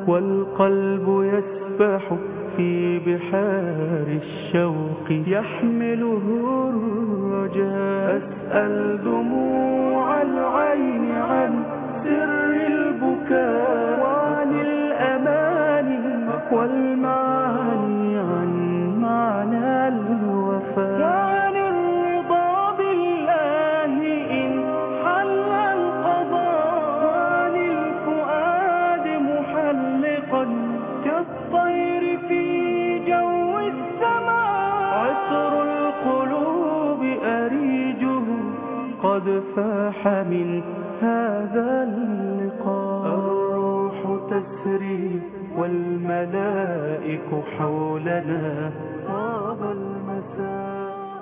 والقلب يسبح في بحار الشوق يحمله الرجاء أسأل دموع العين عن سر البكاء وعن الأماني والمعاني عن معنى الوفاء وعن الرضا بالله إن حل القضاء وعن الفؤاد محلقا كالطير في جو السماء عطر القلوب أريجه قد فاح من هذا اللقاء الروح تسري والملائك حولنا طاب المساء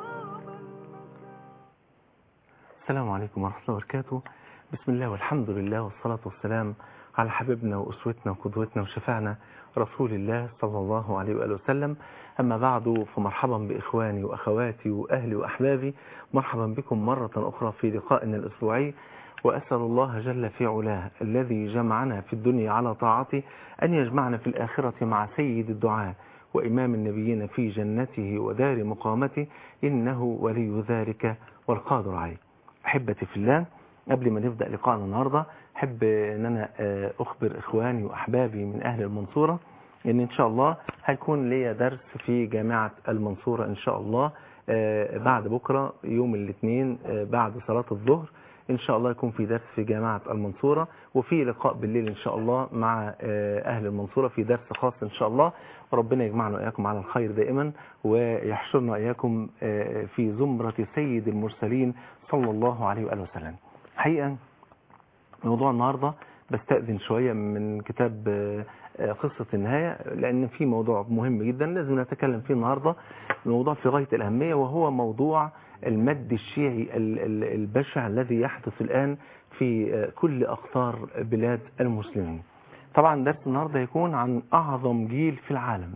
السلام عليكم ورحمة الله وبركاته بسم الله والحمد لله والصلاة والسلام على حبيبنا وأسوتنا وقدوتنا وشفعنا رسول الله صلى الله عليه وآله وسلم أما بعد فمرحبا بإخواني وأخواتي وأهلي وأحبابي مرحبا بكم مرة أخرى في لقائنا الأسبوعي وأسأل الله جل في علاه الذي جمعنا في الدنيا على طاعته أن يجمعنا في الآخرة مع سيد الدعاء وإمام النبيين في جنته ودار مقامته إنه ولي ذلك والقادر عليه أحبتي في الله قبل ما نبدأ لقاءنا النهاردة أحب أن أنا أخبر إخواني وأحبابي من أهل المنصورة أن إن شاء الله هيكون ليا درس في جامعة المنصورة إن شاء الله بعد بكرة يوم الاثنين بعد صلاة الظهر إن شاء الله يكون في درس في جامعة المنصورة وفي لقاء بالليل إن شاء الله مع أهل المنصورة في درس خاص إن شاء الله وربنا يجمعنا وإياكم على الخير دائما ويحشرنا وإياكم في زمرة سيد المرسلين صلى الله عليه وآله وسلم حقيقة موضوع النهاردة بستأذن شوية من كتاب قصة النهاية لأن في موضوع مهم جدا لازم نتكلم فيه النهاردة موضوع في غاية الأهمية وهو موضوع المد الشيعي البشع الذي يحدث الآن في كل أقطار بلاد المسلمين طبعا درس النهاردة يكون عن أعظم جيل في العالم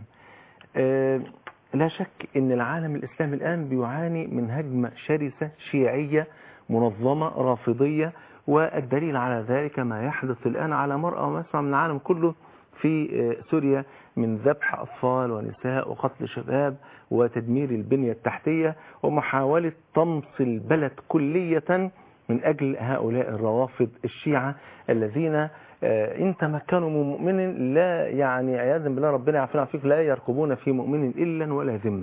لا شك أن العالم الإسلامي الآن بيعاني من هجمة شرسة شيعية منظمة رافضية والدليل على ذلك ما يحدث الآن على مرأة ومسمع من العالم كله في سوريا من ذبح أطفال ونساء وقتل شباب وتدمير البنية التحتية ومحاولة طمس البلد كلية من أجل هؤلاء الروافض الشيعة الذين إن تمكنوا من مؤمن لا يعني عياذا بالله ربنا يعافينا فيك لا يرقبون في مؤمن إلا ولا ذمة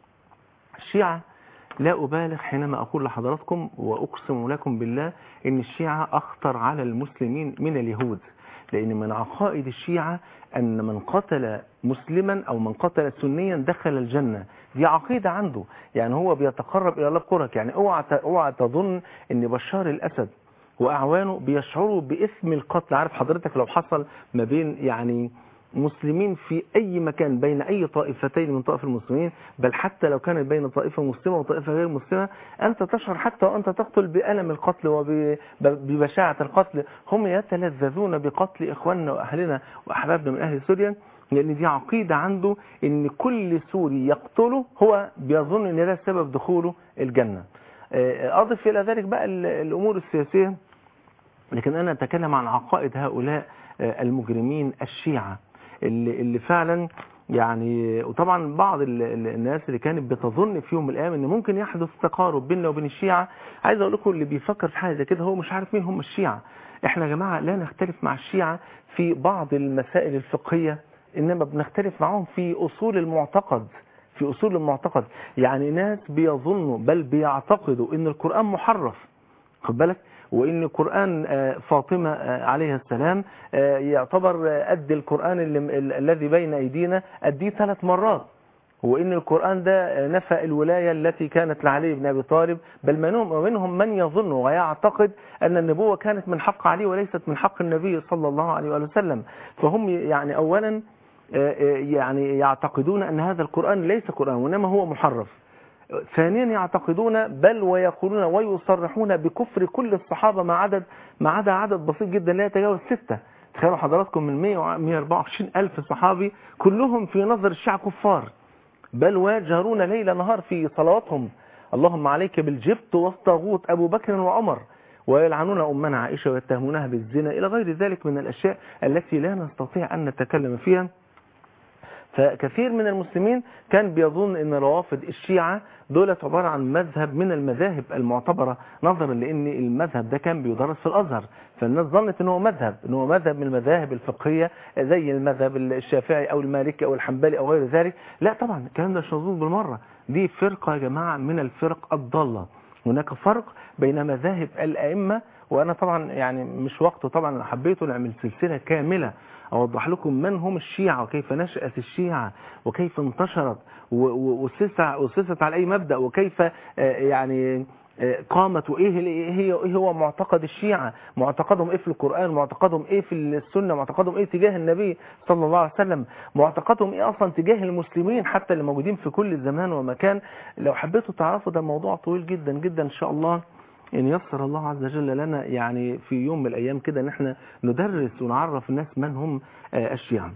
الشيعة لا أبالغ حينما أقول لحضراتكم وأقسم لكم بالله أن الشيعة أخطر على المسلمين من اليهود لأن من عقائد الشيعة أن من قتل مسلما أو من قتل سنيا دخل الجنة دي عقيدة عنده يعني هو بيتقرب إلى الله بقرك يعني اوعى اوعى تظن أن بشار الأسد وأعوانه بيشعروا بإثم القتل عارف حضرتك لو حصل ما بين يعني مسلمين في أي مكان بين أي طائفتين من طائف المسلمين بل حتى لو كانت بين طائفة مسلمة وطائفة غير مسلمة أنت تشعر حتى وأنت تقتل بألم القتل وببشاعة القتل هم يتلذذون بقتل إخواننا وأهلنا وأحبابنا من أهل سوريا لأن دي عقيدة عنده أن كل سوري يقتله هو بيظن أن ده سبب دخوله الجنة أضف إلى ذلك بقى الأمور السياسية لكن أنا أتكلم عن عقائد هؤلاء المجرمين الشيعة اللي, اللي فعلا يعني وطبعا بعض الناس اللي كانت بتظن في يوم من الايام ان ممكن يحدث تقارب بيننا وبين الشيعة عايز اقول لكم اللي بيفكر في حاجه زي كده هو مش عارف مين هم الشيعة احنا يا جماعه لا نختلف مع الشيعة في بعض المسائل الفقهيه انما بنختلف معاهم في اصول المعتقد في اصول المعتقد يعني ناس بيظنوا بل بيعتقدوا ان القران محرف خد بالك وان قرآن فاطمة عليها السلام يعتبر قد القرآن الذي بين ايدينا قديه ثلاث مرات وان القرآن ده نفى الولاية التي كانت لعلي بن ابي طالب بل منهم من يظن ويعتقد ان النبوة كانت من حق علي وليست من حق النبي صلى الله عليه وسلم فهم يعني اولا يعني يعتقدون ان هذا القرآن ليس قرآن وانما هو محرف ثانيا يعتقدون بل ويقولون ويصرحون بكفر كل الصحابة ما عدد ما عدا عدد بسيط جدا لا يتجاوز ستة تخيلوا حضراتكم من 124 ألف صحابي كلهم في نظر الشيعة كفار بل ويجهرون ليل نهار في صلواتهم اللهم عليك بالجبت والطاغوت أبو بكر وعمر ويلعنون أمنا عائشة ويتهمونها بالزنا إلى غير ذلك من الأشياء التي لا نستطيع أن نتكلم فيها فكثير من المسلمين كان بيظن ان روافض الشيعة دولت عبارة عن مذهب من المذاهب المعتبرة نظرا لان المذهب ده كان بيدرس في الازهر فالناس ظنت ان هو مذهب ان هو مذهب من المذاهب الفقهية زي المذهب الشافعي او المالكي او الحنبلي او غير ذلك لا طبعا الكلام ده مش مظبوط بالمرة دي فرقة يا جماعة من الفرق الضالة هناك فرق بين مذاهب الائمة وانا طبعا يعني مش وقته طبعا حبيته نعمل سلسلة كاملة أوضح لكم من هم الشيعة وكيف نشأت الشيعة وكيف انتشرت وأسست على أي مبدأ وكيف يعني قامت وإيه هي إيه هو معتقد الشيعة معتقدهم إيه في القرآن معتقدهم إيه في السنة معتقدهم إيه تجاه النبي صلى الله عليه وسلم معتقدهم إيه أصلا تجاه المسلمين حتى اللي موجودين في كل زمان ومكان لو حبيتوا تعرفوا ده موضوع طويل جدا جدا إن شاء الله ان يسر الله عز وجل لنا يعني في يوم من الايام كده ان احنا ندرس ونعرف الناس من هم الشيعة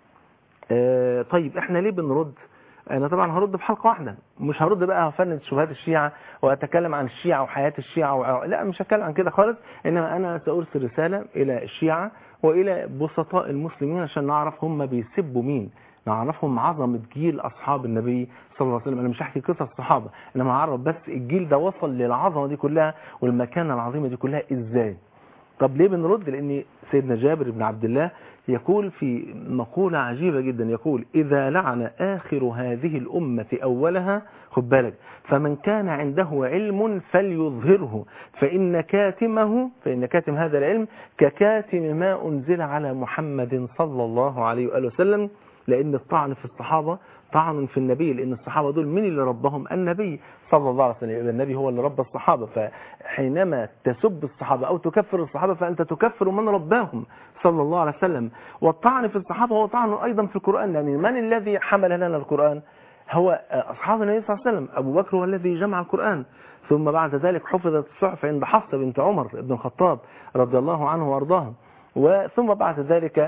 طيب احنا ليه بنرد انا طبعا هرد في حلقة واحدة مش هرد بقى هفند شبهات الشيعة واتكلم عن الشيعة وحياة الشيعة و... لا مش هتكلم عن كده خالص انما انا سارسل رسالة الى الشيعة والى بسطاء المسلمين عشان نعرف هم بيسبوا مين نعرفهم عظمة جيل أصحاب النبي صلى الله عليه وسلم أنا مش هحكي قصص الصحابة إنما أعرف بس الجيل ده وصل للعظمة دي كلها والمكانة العظيمة دي كلها إزاي طب ليه بنرد لأن سيدنا جابر بن عبد الله يقول في مقولة عجيبة جدا يقول إذا لعن آخر هذه الأمة أولها خد بالك فمن كان عنده علم فليظهره فإن كاتمه فإن كاتم هذا العلم ككاتم ما أنزل على محمد صلى الله عليه وآله وسلم لأن الطعن في الصحابة طعن في النبي لأن الصحابة دول من اللي ربهم النبي صلى الله عليه وسلم النبي هو اللي ربى الصحابة فحينما تسب الصحابة أو تكفر الصحابة فأنت تكفر من رباهم صلى الله عليه وسلم والطعن في الصحابة هو طعن أيضا في القرآن يعني من الذي حمل لنا القرآن هو أصحاب النبي صلى الله عليه وسلم أبو بكر هو الذي جمع القرآن ثم بعد ذلك حفظت الصحف عند حفصة بنت عمر بن الخطاب رضي الله عنه وارضاه وثم بعد ذلك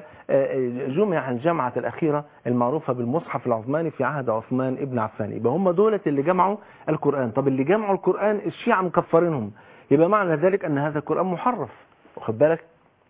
جمع الجامعة الأخيرة المعروفة بالمصحف العثماني في عهد عثمان ابن عفان يبقى هم دولة اللي جمعوا القرآن طب اللي جمعوا القرآن الشيعة مكفرينهم يبقى معنى ذلك أن هذا القرآن محرف واخد بالك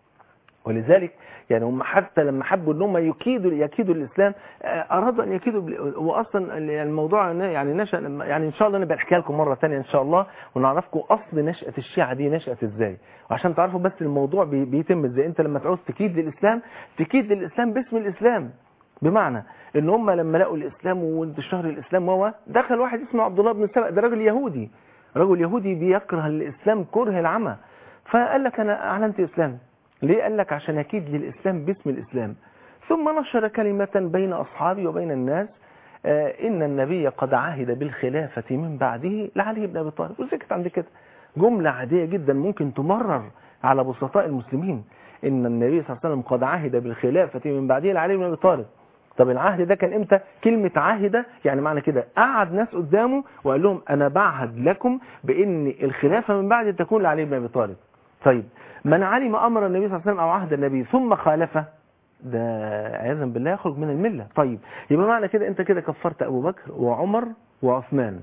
ولذلك يعني هم حتى لما حبوا ان هم يكيدوا يكيدوا الاسلام ارادوا ان يكيدوا واصلا الموضوع يعني نشا يعني ان شاء الله نبقى نحكيها لكم مره ثانيه ان شاء الله ونعرفكم اصل نشاه الشيعه دي نشات ازاي وعشان تعرفوا بس الموضوع بيتم ازاي انت لما تعوز تكيد للاسلام تكيد للاسلام باسم الاسلام بمعنى ان هم لما لقوا الاسلام وانتشار الاسلام هو دخل واحد اسمه عبد الله بن سبأ ده راجل يهودي رجل يهودي بيكره الاسلام كره العمى فقال لك انا اعلنت اسلام ليه قال لك عشان أكيد للإسلام باسم الإسلام ثم نشر كلمة بين أصحابي وبين الناس آه إن النبي قد عهد بالخلافة من بعده لعلي بن أبي طالب وسكت عند كده جملة عادية جدا ممكن تمرر على بسطاء المسلمين إن النبي صلى الله عليه وسلم قد عهد بالخلافة من بعده لعلي بن أبي طالب طب العهد ده كان امتى كلمة عهد يعني معنى كده قعد ناس قدامه وقال لهم انا بعهد لكم بان الخلافة من بعد تكون لعلي بن ابي طالب طيب من علم أمر النبي صلى الله عليه وسلم أو عهد النبي ثم خالفه ده عياذا بالله يخرج من الملة طيب يبقى معنى كده انت كده كفرت أبو بكر وعمر وعثمان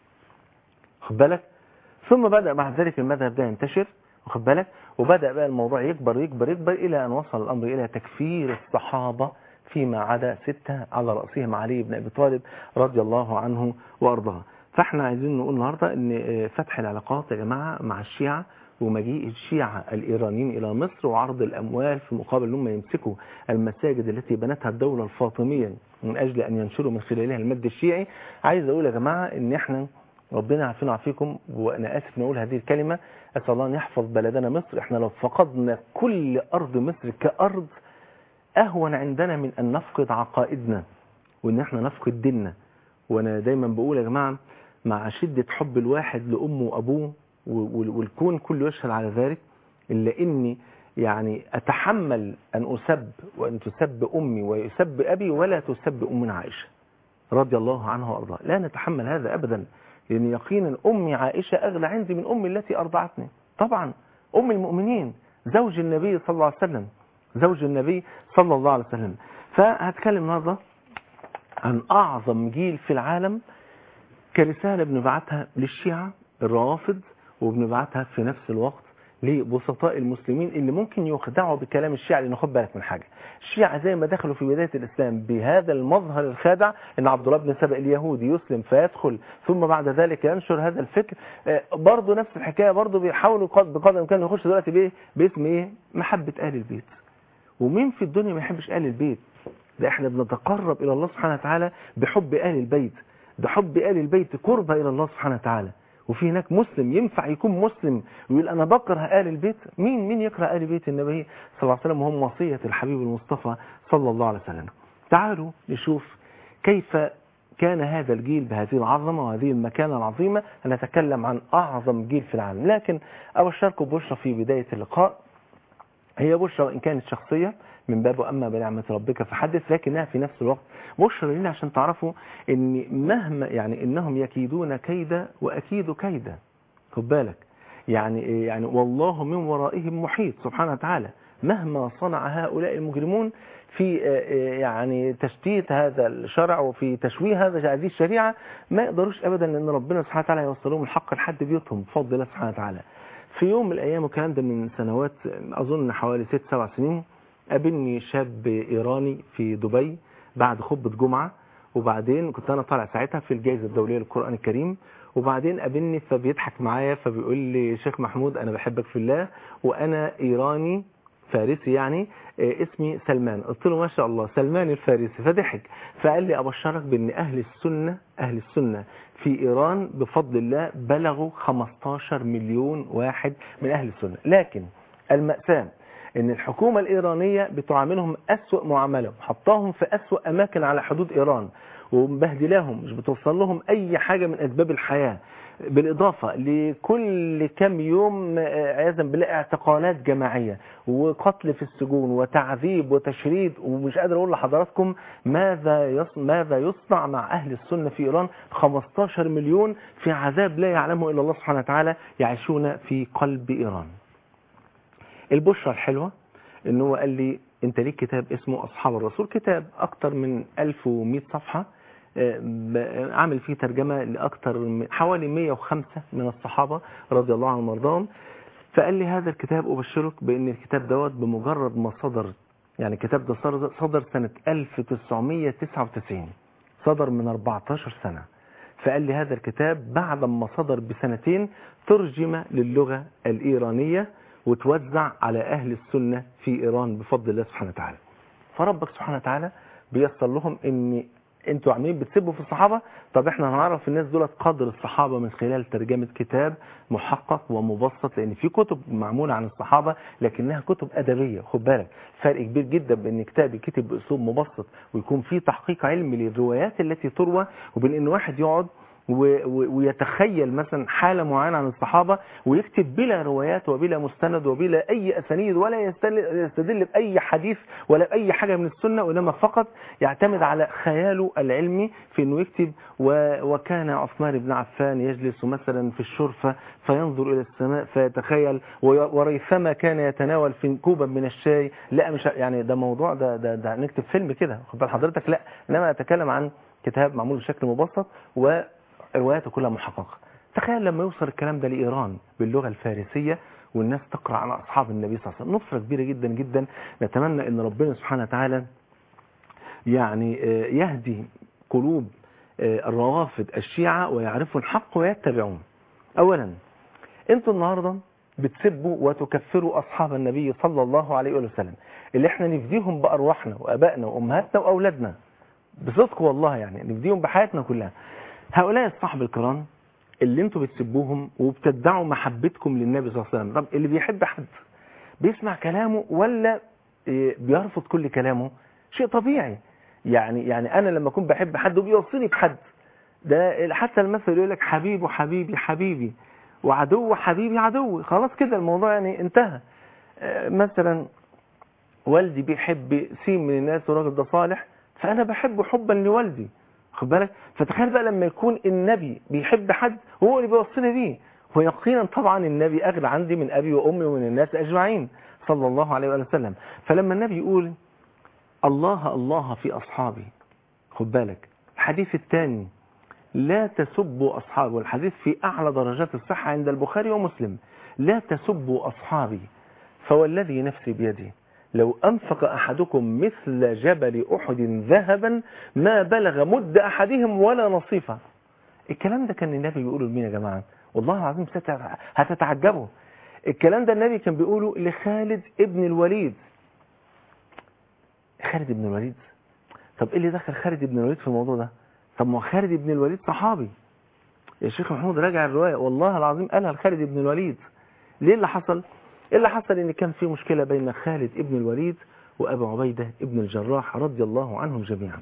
خد بالك ثم بدأ بعد ذلك المذهب ده ينتشر واخد بالك وبدأ بقى الموضوع يكبر يكبر يكبر إلى أن وصل الأمر إلى تكفير الصحابة فيما عدا ستة على رأسهم علي بن أبي طالب رضي الله عنه وأرضاه فاحنا عايزين نقول النهاردة ان فتح العلاقات يا جماعة مع الشيعة ومجيء الشيعة الإيرانيين إلى مصر وعرض الأموال في مقابل أنهم يمسكوا المساجد التي بنتها الدولة الفاطمية من أجل أن ينشروا من خلالها المد الشيعي عايز أقول يا جماعة أن إحنا ربنا يعافينا ويعافيكم وأنا آسف نقول هذه الكلمة أسأل الله أن يحفظ بلدنا مصر إحنا لو فقدنا كل أرض مصر كأرض أهون عندنا من أن نفقد عقائدنا وأن إحنا نفقد ديننا وأنا دايما بقول يا جماعة مع شدة حب الواحد لأمه وأبوه والكون كله يشهد على ذلك إلا إني يعني أتحمل أن أسب وأن تسب أمي ويسب أبي ولا تسب أمنا عائشة رضي الله عنها وأرضاها لا نتحمل هذا أبدا لأن يقينا أمي عائشة أغلى عندي من أمي التي أرضعتني طبعا أم المؤمنين زوج النبي صلى الله عليه وسلم زوج النبي صلى الله عليه وسلم فهتكلم النهارده عن أعظم جيل في العالم كرسالة بنبعتها للشيعة الروافض وبنبعتها في نفس الوقت لبسطاء المسلمين اللي ممكن يخدعوا بكلام الشيعة لان خد بالك من حاجة الشيعة زي ما دخلوا في بداية الإسلام بهذا المظهر الخادع ان عبد الله بن سبأ اليهودي يسلم فيدخل ثم بعد ذلك ينشر هذا الفكر آه، برضه نفس الحكاية برضه بيحاولوا قد- بقدر الإمكان يخش دلوقتي بإيه باسم إيه محبة أهل البيت ومين في الدنيا ما يحبش أهل البيت ده احنا بنتقرب إلى الله سبحانه وتعالى بحب أهل البيت بحب أهل البيت قربة إلى الله سبحانه وتعالى وفي هناك مسلم ينفع يكون مسلم ويقول أنا بكره آل البيت مين مين يكره آل بيت النبي صلى الله عليه وسلم وهم وصية الحبيب المصطفى صلى الله عليه وسلم تعالوا نشوف كيف كان هذا الجيل بهذه العظمة وهذه المكانة العظيمة نتكلم عن أعظم جيل في العالم لكن أبشركم بشرى في بداية اللقاء هي بشرى وإن كانت شخصية من باب أما بنعمة ربك فحدث لكنها في نفس الوقت بشرى لنا عشان تعرفوا ان مهما يعني انهم يكيدون كيدا واكيد كيدا خد بالك يعني يعني والله من ورائهم محيط سبحانه وتعالى مهما صنع هؤلاء المجرمون في يعني تشتيت هذا الشرع وفي تشويه هذا هذه الشريعة ما يقدروش ابدا لان ربنا سبحانه وتعالى يوصلهم الحق لحد بيوتهم بفضل الله سبحانه وتعالى في يوم من الايام والكلام ده من سنوات اظن حوالي ست سبع سنين قابلني شاب ايراني في دبي بعد خطبة جمعة وبعدين كنت انا طالع ساعتها في الجائزة الدولية للقرآن الكريم وبعدين قابلني فبيضحك معايا فبيقول لي شيخ محمود انا بحبك في الله وانا ايراني فارسي يعني آه، اسمي سلمان قلت له ما شاء الله سلمان الفارسي فضحك فقال لي ابشرك بان اهل السنة اهل السنة في ايران بفضل الله بلغوا 15 مليون واحد من اهل السنة لكن المأساة ان الحكومة الايرانية بتعاملهم اسوأ معاملة حطاهم في اسوأ اماكن على حدود ايران ومبهدلاهم مش بتوصل لهم اي حاجة من اسباب الحياة بالاضافة لكل كم يوم آه، عياذا بالله اعتقالات جماعية وقتل في السجون وتعذيب وتشريد ومش قادر اقول لحضراتكم ماذا يص... ماذا يصنع مع اهل السنة في ايران 15 مليون في عذاب لا يعلمه الا الله سبحانه وتعالى يعيشون في قلب ايران البشرة الحلوة ان هو قال لي انت ليك كتاب اسمه اصحاب الرسول كتاب اكتر من 1100 صفحة آه، ب- عامل فيه ترجمة لاكتر من حوالي 105 من الصحابة رضي الله عنهم وارضاهم فقال لي هذا الكتاب ابشرك بان الكتاب دوت بمجرد ما صدر يعني الكتاب ده صدر- صدر سنة 1999 صدر من 14 سنة فقال لي هذا الكتاب بعد ما صدر بسنتين ترجم للغة الإيرانية وتوزع على أهل السنة في إيران بفضل الله سبحانه وتعالى فربك سبحانه وتعالى بيصل لهم ان انتوا عاملين بتسبوا في الصحابة طب احنا هنعرف الناس دولت قدر الصحابة من خلال ترجمة كتاب محقق ومبسط لان في كتب معمولة عن الصحابة لكنها كتب ادبية خد بالك فرق كبير جدا بين كتاب يكتب باسلوب مبسط ويكون فيه تحقيق علمي للروايات التي تروى وبين ان واحد يقعد و- و- ويتخيل مثلا حالة معينة عن الصحابة ويكتب بلا روايات وبلا مستند وبلا أي أسانيد ولا يستل- يستدل بأي حديث ولا بأي حاجة من السنة وإنما فقط يعتمد على خياله العلمي في أنه يكتب و- وكان عثمان بن عفان يجلس مثلا في الشرفة فينظر إلى السماء فيتخيل وي- وريثما كان يتناول في كوبا من الشاي لا مش يعني ده موضوع ده, ده, ده نكتب فيلم كده خد بال حضرتك لا إنما أتكلم عن كتاب معمول بشكل مبسط و رواياته كلها محققة تخيل لما يوصل الكلام ده لإيران باللغة الفارسية والناس تقرأ عن أصحاب النبي صلى الله عليه وسلم نصرة كبيرة جدا جدا نتمنى أن ربنا سبحانه وتعالى يعني آه، يهدي قلوب آه، الروافد الشيعة ويعرفوا الحق ويتبعون أولا أنتوا النهاردة بتسبوا وتكفروا أصحاب النبي صلى الله عليه وسلم اللي احنا نفديهم بأرواحنا وأبائنا وأمهاتنا وأولادنا بصدق والله يعني نفديهم بحياتنا كلها هؤلاء الصحب الكرام اللي انتوا بتسبوهم وبتدعوا محبتكم للنبي صلى الله عليه وسلم طب اللي بيحب حد بيسمع كلامه ولا إيه، بيرفض كل كلامه شيء طبيعي يعني يعني انا لما اكون بحب حد وبيوصيني بحد ده حتى المثل يقول لك حبيبه حبيبي حبيبي وعدو حبيبي عدوي خلاص كده الموضوع يعني انتهى آه، مثلا والدي بيحب سين من الناس والراجل ده صالح فانا بحبه حبا لوالدي خد بالك فتخيل بقى لما يكون النبي بيحب حد وهو اللي بيوصيني بيه ويقينا طبعا النبي اغلى عندي من ابي وامي ومن الناس اجمعين صلى الله عليه وآله وسلم فلما النبي يقول الله الله في اصحابي خد بالك الحديث الثاني لا تسبوا اصحابه الحديث في اعلى درجات الصحه عند البخاري ومسلم لا تسبوا أصحابي فوالذي نفسي بيده لو أنفق أحدكم مثل جبل أحد ذهبا ما بلغ مد أحدهم ولا نصيفه الكلام ده كان النبي بيقوله لمين يا جماعة والله العظيم هتتعجبوا الكلام ده النبي كان بيقوله لخالد ابن الوليد خالد ابن الوليد طب ايه اللي دخل خالد ابن الوليد في الموضوع ده طب ما خالد ابن الوليد صحابي يا شيخ محمود راجع الرواية والله العظيم قالها لخالد ابن الوليد ليه اللي حصل ايه اللي حصل ان كان في مشكلة بين خالد ابن الوليد وابو عبيدة ابن الجراح رضي الله عنهم جميعا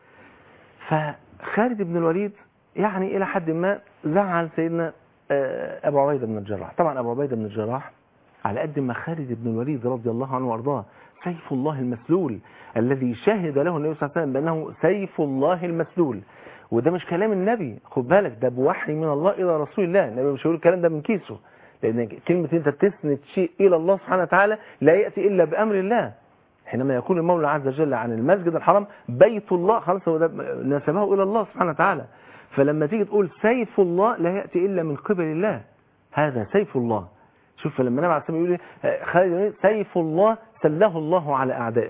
فخالد ابن الوليد يعني الى حد ما زعل سيدنا ابو عبيدة بن الجراح طبعا ابو عبيدة بن الجراح على قد ما خالد بن الوليد رضي الله عنه وارضاه سيف الله المسلول الذي شهد له النبي صلى الله عليه وسلم بانه سيف الله المسلول وده مش كلام النبي خد بالك ده بوحي من الله الى رسول الله النبي مش هيقول الكلام ده من كيسه لان كلمه انت تسند شيء الى الله سبحانه وتعالى لا ياتي الا بامر الله حينما يقول المولى عز وجل عن المسجد الحرام بيت الله خلاص هو ده نسبه الى الله سبحانه وتعالى فلما تيجي تقول سيف الله لا ياتي الا من قبل الله هذا سيف الله شوف لما النبي عليه الصلاه والسلام يقول خالد سيف الله سله الله على اعدائه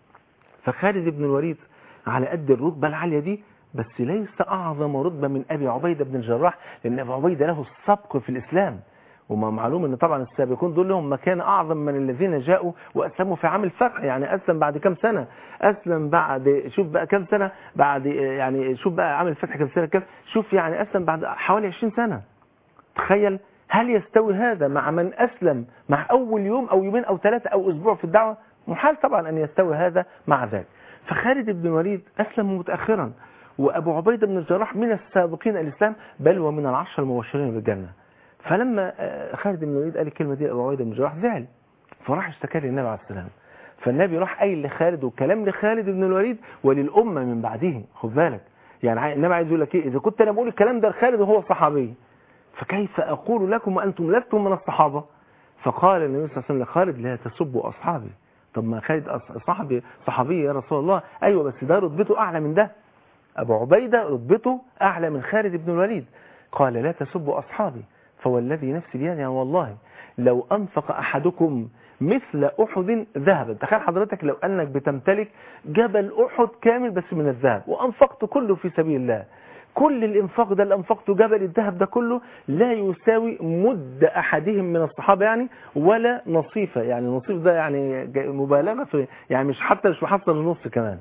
فخالد بن الوليد على قد الرتبه العاليه دي بس ليس اعظم رتبه من ابي عبيده بن الجراح لان ابي عبيده له السبق في الاسلام وما معلوم ان طبعا السابقون دول لهم مكان اعظم من الذين جاءوا واسلموا في عام الفتح يعني اسلم بعد كم سنه اسلم بعد شوف بقى كم سنه بعد يعني شوف بقى عام الفتح كم سنه كم شوف يعني اسلم بعد حوالي 20 سنه تخيل هل يستوي هذا مع من اسلم مع اول يوم او يومين او ثلاثه او اسبوع في الدعوه محال طبعا ان يستوي هذا مع ذاك فخالد بن الوليد اسلم متاخرا وابو عبيده بن الجراح من السابقين الاسلام بل ومن العشر المبشرين بالجنه فلما خالد بن الوليد قال الكلمه دي ابو عبيده بن الجراح زعل فراح اشتكى للنبي عليه السلام فالنبي راح قايل لخالد وكلام لخالد بن الوليد وللامه من بعده خد بالك يعني النبي عايز يقول لك ايه اذا كنت انا بقول الكلام ده لخالد وهو صحابي فكيف اقول لكم وانتم لستم من الصحابه فقال النبي صلى الله عليه وسلم لخالد لا تسبوا اصحابي طب ما خالد صحابي صحابي يا رسول الله ايوه بس ده رتبته اعلى من ده ابو عبيده رتبته اعلى من خالد بن الوليد قال لا تسبوا اصحابي فوالذي نفسي بيده يعني والله لو أنفق أحدكم مثل أحد ذهبا تخيل حضرتك لو أنك بتمتلك جبل أحد كامل بس من الذهب وأنفقت كله في سبيل الله كل الإنفاق ده اللي أنفقته جبل الذهب ده كله لا يساوي مد أحدهم من الصحابة يعني ولا نصيفة يعني نصيف ده يعني مبالغة في يعني مش حتى مش محصل النص كمان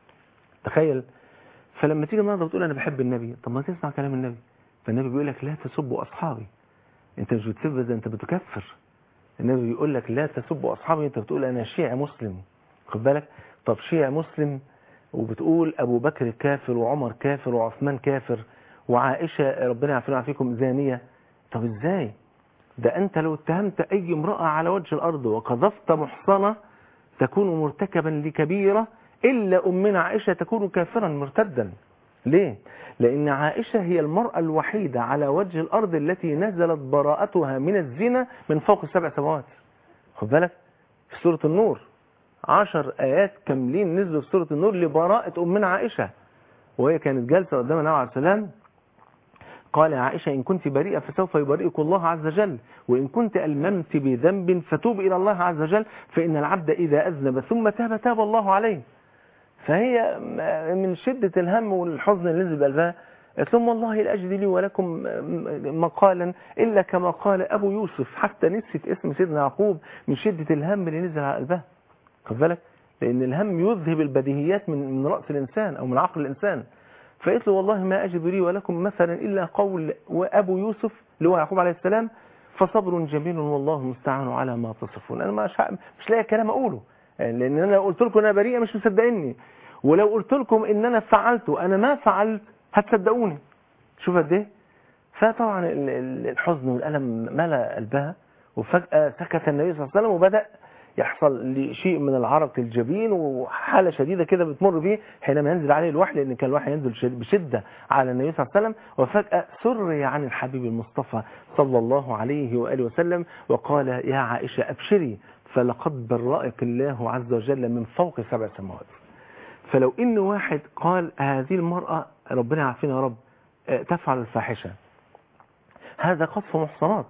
تخيل فلما تيجي النهارده بتقول أنا بحب النبي طب ما تسمع كلام النبي فالنبي بيقول لك لا تسبوا أصحابي انت مش بتسب ده انت بتكفر النبي بيقول لك لا تسبوا اصحابي انت بتقول انا شيعي مسلم خد بالك طب شيعي مسلم وبتقول ابو بكر كافر وعمر كافر وعثمان كافر وعائشه ربنا يعافينا ويعافيكم زانيه طب ازاي ده انت لو اتهمت اي امراه على وجه الارض وقذفت محصنه تكون مرتكبا لكبيره الا امنا عائشه تكون كافرا مرتدا ليه لأن عائشة هي المرأة الوحيدة على وجه الأرض التي نزلت براءتها من الزنا من فوق السبع سماوات خد بالك في سورة النور عشر آيات كاملين نزلوا في سورة النور لبراءة أمنا عائشة وهي كانت جالسة قدام النبي عليه السلام قال يا عائشة إن كنت بريئة فسوف يبرئك الله عز وجل وإن كنت ألممت بذنب فتوب إلى الله عز وجل فإن العبد إذا أذنب ثم تاب تاب الله عليه فهي من شدة الهم والحزن اللي نزل بقلبها قالت لهم والله لا أجد لي ولكم مقالا إلا كما قال أبو يوسف حتى نسيت اسم سيدنا يعقوب من شدة الهم اللي نزل على قلبها خد بالك لأن الهم يذهب البديهيات من من رأس الإنسان أو من عقل الإنسان فقلت له والله ما أجد لي ولكم مثلا إلا قول وأبو يوسف اللي هو يعقوب عليه السلام فصبر جميل والله المستعان على ما تصفون أنا مش مش لاقي كلام أقوله لان انا لو قلت لكم انا بريئه مش مصدقيني ولو قلت لكم ان انا فعلت انا ما فعلت هتصدقوني شوف قد ايه فطبعا الحزن والالم ملا قلبها وفجاه سكت النبي صلى الله عليه وسلم وبدا يحصل شيء من العرق الجبين وحاله شديده كده بتمر بيه حينما ينزل عليه الوحي لان كان الوحي ينزل بشده على النبي صلى الله عليه وسلم وفجاه سري عن الحبيب المصطفى صلى الله عليه واله وسلم وقال يا عائشه ابشري فلقد برأك الله عز وجل من فوق سبع سماوات فلو ان واحد قال هذه المرأة ربنا يعافينا يا رب تفعل الفاحشة هذا قذف محصنات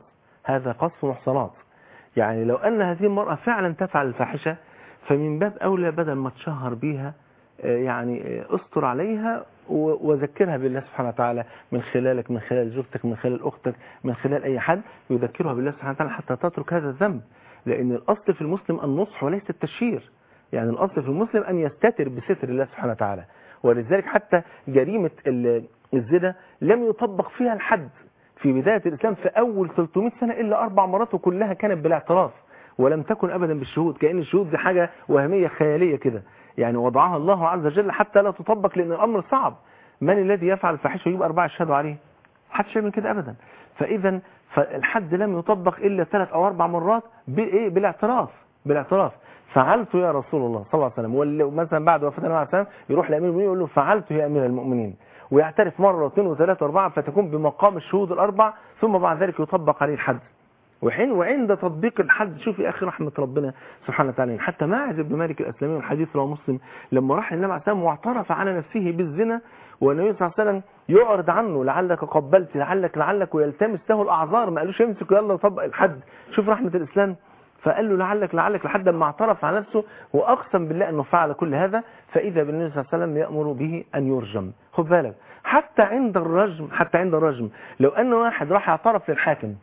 هذا قصف محصنات يعني لو أن هذه المرأة فعلا تفعل الفاحشة فمن باب أولى بدل ما تشهر بيها آه، يعني آه، استر عليها و- وذكرها بالله سبحانه وتعالى من خلالك من خلال زوجتك من خلال أختك من خلال أي حد يذكرها بالله سبحانه وتعالى حتى تترك هذا الذنب لأن الأصل في المسلم النصح وليس التشهير يعني الأصل في المسلم أن يستتر بستر الله سبحانه وتعالى ولذلك حتى جريمة ال- الزنا لم يطبق فيها الحد في بداية الإسلام في أول 300 سنة إلا أربع مرات وكلها كانت بالاعتراف ولم تكن أبدا بالشهود كأن الشهود دي حاجة وهمية خيالية كده يعني وضعها الله عز وجل حتى لا تطبق لأن الأمر صعب من الذي يفعل الفاحشة ويجيب أربعة يشهدوا عليه محدش يعمل كده أبدا فإذا فالحد لم يطبق إلا ثلاث أو أربع مرات بإيه بالاعتراف بالاعتراف فعلت يا رسول الله صلى الله عليه وسلم واللي مثلا بعد وفاة النبي عليه الصلاة والسلام يروح لأمير المؤمنين يقول له فعلت يا أمير المؤمنين ويعترف مرة واثنين وثلاثة وأربعة فتكون بمقام الشهود الأربع ثم بعد ذلك يطبق عليه الحد وحين وعند تطبيق الحد شوف يا أخي رحمة ربنا سبحانه وتعالى حتى ماعز بن مالك الأسلمي والحديث رواه مسلم لما راح النبي عليه الصلاة والسلام واعترف على نفسه بالزنا والنبي صلى الله عليه وسلم يعرض عنه لعلك قبلت لعلك لعلك ويلتمس له الأعذار ما قالوش يمسك يلا طبق الحد شوف رحمة الإسلام فقال له لعلك لعلك لحد ما اعترف على نفسه واقسم بالله انه فعل كل هذا فاذا بالنبي صلى الله عليه وسلم يامر به ان يرجم خد بالك حتى عند الرجم حتى عند الرجم لو ان واحد راح اعترف للحاكم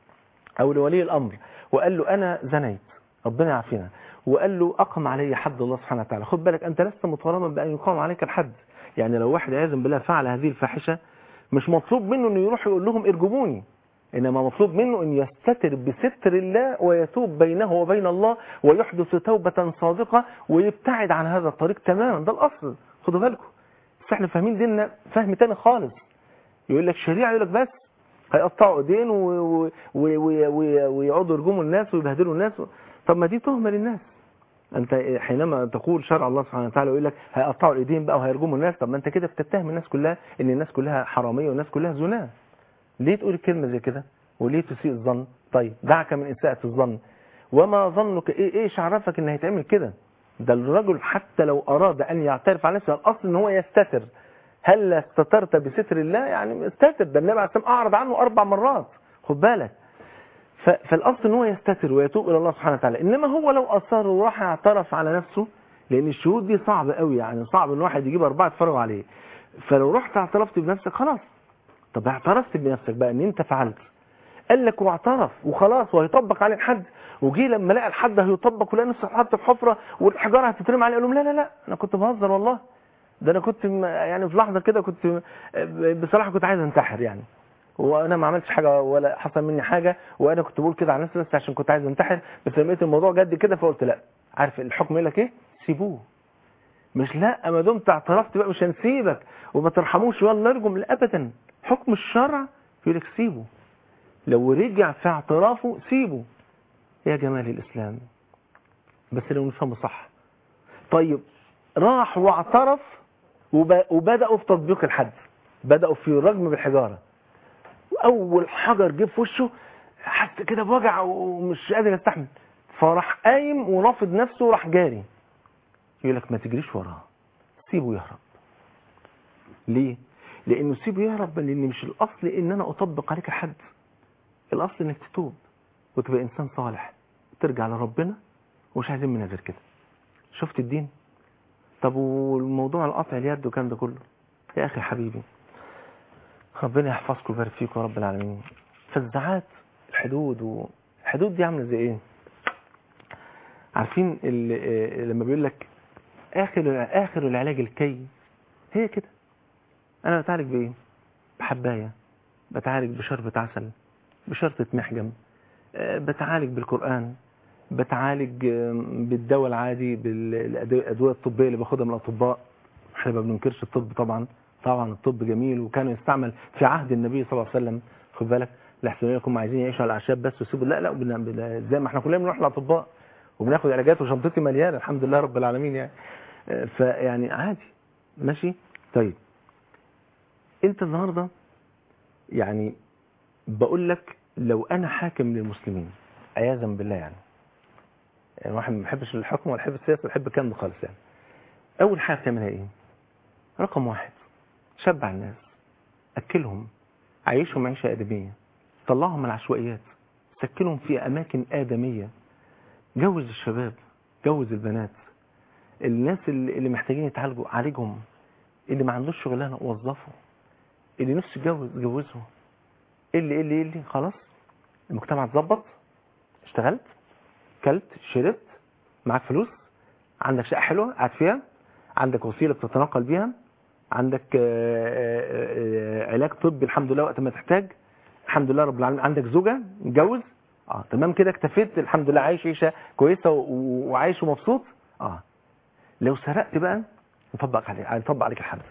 او لولي الامر وقال له انا زنيت ربنا يعافينا وقال له اقم علي حد الله سبحانه وتعالى خد بالك انت لست مطالبا بان يقام عليك الحد يعني لو واحد عياذا بالله فعل هذه الفاحشه مش مطلوب منه انه يروح يقول لهم ارجموني إنما مطلوب منه أن يستتر بستر الله ويتوب بينه وبين الله ويحدث توبة صادقة ويبتعد عن هذا الطريق تماما ده الأصل خدوا بالكم بس احنا فاهمين ديننا فهم تاني خالص يقول لك شريعة يقول لك بس هيقطعوا ايدين و- و- و- و- و- ويقعدوا يرجموا الناس ويبهدلوا الناس طب ما دي تهمة للناس انت حينما تقول شرع الله سبحانه وتعالى ويقول لك هيقطعوا الايدين بقى وهيرجموا الناس طب ما انت كده بتتهم الناس كلها ان الناس كلها حراميه والناس كلها زناه ليه تقول كلمة زي كده وليه تسيء الظن طيب دعك من إساءة الظن وما ظنك إيه إيش عرفك إن هيتعمل كده ده الرجل حتى لو أراد أن يعترف على نفسه الأصل إن هو يستتر هل استترت بستر الله يعني استتر ده النبي عليه الصلاة والسلام أعرض عنه أربع مرات خد بالك ف- فالأصل إن هو يستتر ويتوب إلى الله سبحانه وتعالى إنما هو لو أصر وراح اعترف على نفسه لأن الشهود دي صعبة قوي يعني صعب إن واحد يجيب أربعة يتفرجوا عليه فلو رحت اعترفت بنفسك خلاص طب اعترفت بنفسك بقى ان انت فعلت قال لك واعترف وخلاص وهيطبق عليه الحد وجي لما لقى الحد هيطبق ولقى نفسه اتحط في حفره والحجاره هتترمي عليه قال لهم لا لا لا انا كنت بهزر والله ده انا كنت م- يعني في لحظه كده كنت بصراحه كنت عايز انتحر يعني وانا ما عملتش حاجه ولا حصل مني حاجه وانا كنت بقول كده على نفسي بس عشان كنت عايز انتحر بس لما لقيت الموضوع جد كده فقلت لا عارف الحكم يقول لك ايه سيبوه مش لا ما دمت اعترفت بقى مش هنسيبك وما ترحموش ولا ارجم لا ابدا حكم الشرع يقول لك سيبه لو رجع في اعترافه سيبه يا جمال الاسلام بس لو نفهمه صح طيب راح واعترف وب- وبداوا في تطبيق الحد بداوا في الرجم بالحجاره واول حجر جه في وشه حس كده بوجع ومش قادر يستحمل فراح قايم ورافض نفسه وراح جاري يقول لك ما تجريش وراه سيبه يهرب ليه لانه سيبه يهرب لان مش الاصل ان انا اطبق عليك الحد الاصل انك تتوب وتبقى انسان صالح ترجع لربنا ومش عايزين منها غير كده شفت الدين طب والموضوع القطع اليد والكلام ده كله يا اخي حبيبي ربنا يحفظكم ويبارك فيكم يا رب العالمين فالزعات الحدود والحدود دي عامله زي ايه عارفين ال- آه، لما بيقول لك اخر اخر العلاج الكي هي كده انا بتعالج بايه بحبايه بتعالج بشربة عسل بشرطة محجم آه، بتعالج بالقرآن بتعالج آه، بالدواء العادي بالأدوية الطبية اللي باخدها من الأطباء احنا ما بننكرش الطب طبعا طبعا الطب جميل وكان يستعمل في عهد النبي صلى الله عليه وسلم خد بالك لحسن يكون عايزين يعيشوا على الاعشاب بس ويسيبوا لا لا بن- بن- زي ما احنا كلنا بنروح للاطباء وبناخد علاجات وشنطتي مليانه الحمد لله رب العالمين يعني آه، فيعني عادي ماشي طيب انت النهارده يعني بقول لك لو انا حاكم للمسلمين عياذا بالله يعني يعني واحد ما بيحبش الحكم ولا بيحب السياسه ولا بيحب الكلام ده خالص يعني اول حاجه تعملها ايه رقم واحد شبع الناس اكلهم عيشهم عيشه ادميه طلعهم من العشوائيات سكنهم في أماكن آدمية جوز الشباب جوز البنات الناس اللي اللي محتاجين يتعالجوا عالجهم اللي ما عندوش شغلانه وظفه اللي نفسه يتجوز جوزه اللي اللي اللي خلاص المجتمع اتظبط اشتغلت كلت شربت معاك فلوس عندك شقه حلوه قاعد فيها عندك وسيله بتتنقل بيها عندك آه، آه، آه، علاج طبي الحمد لله وقت ما تحتاج الحمد لله رب العالمين عندك زوجه متجوز اه تمام كده اكتفيت الحمد لله عايش عيشه كويسه و- وعايش ومبسوط اه لو سرقت بقى نطبق عليك هنطبق عليك الحد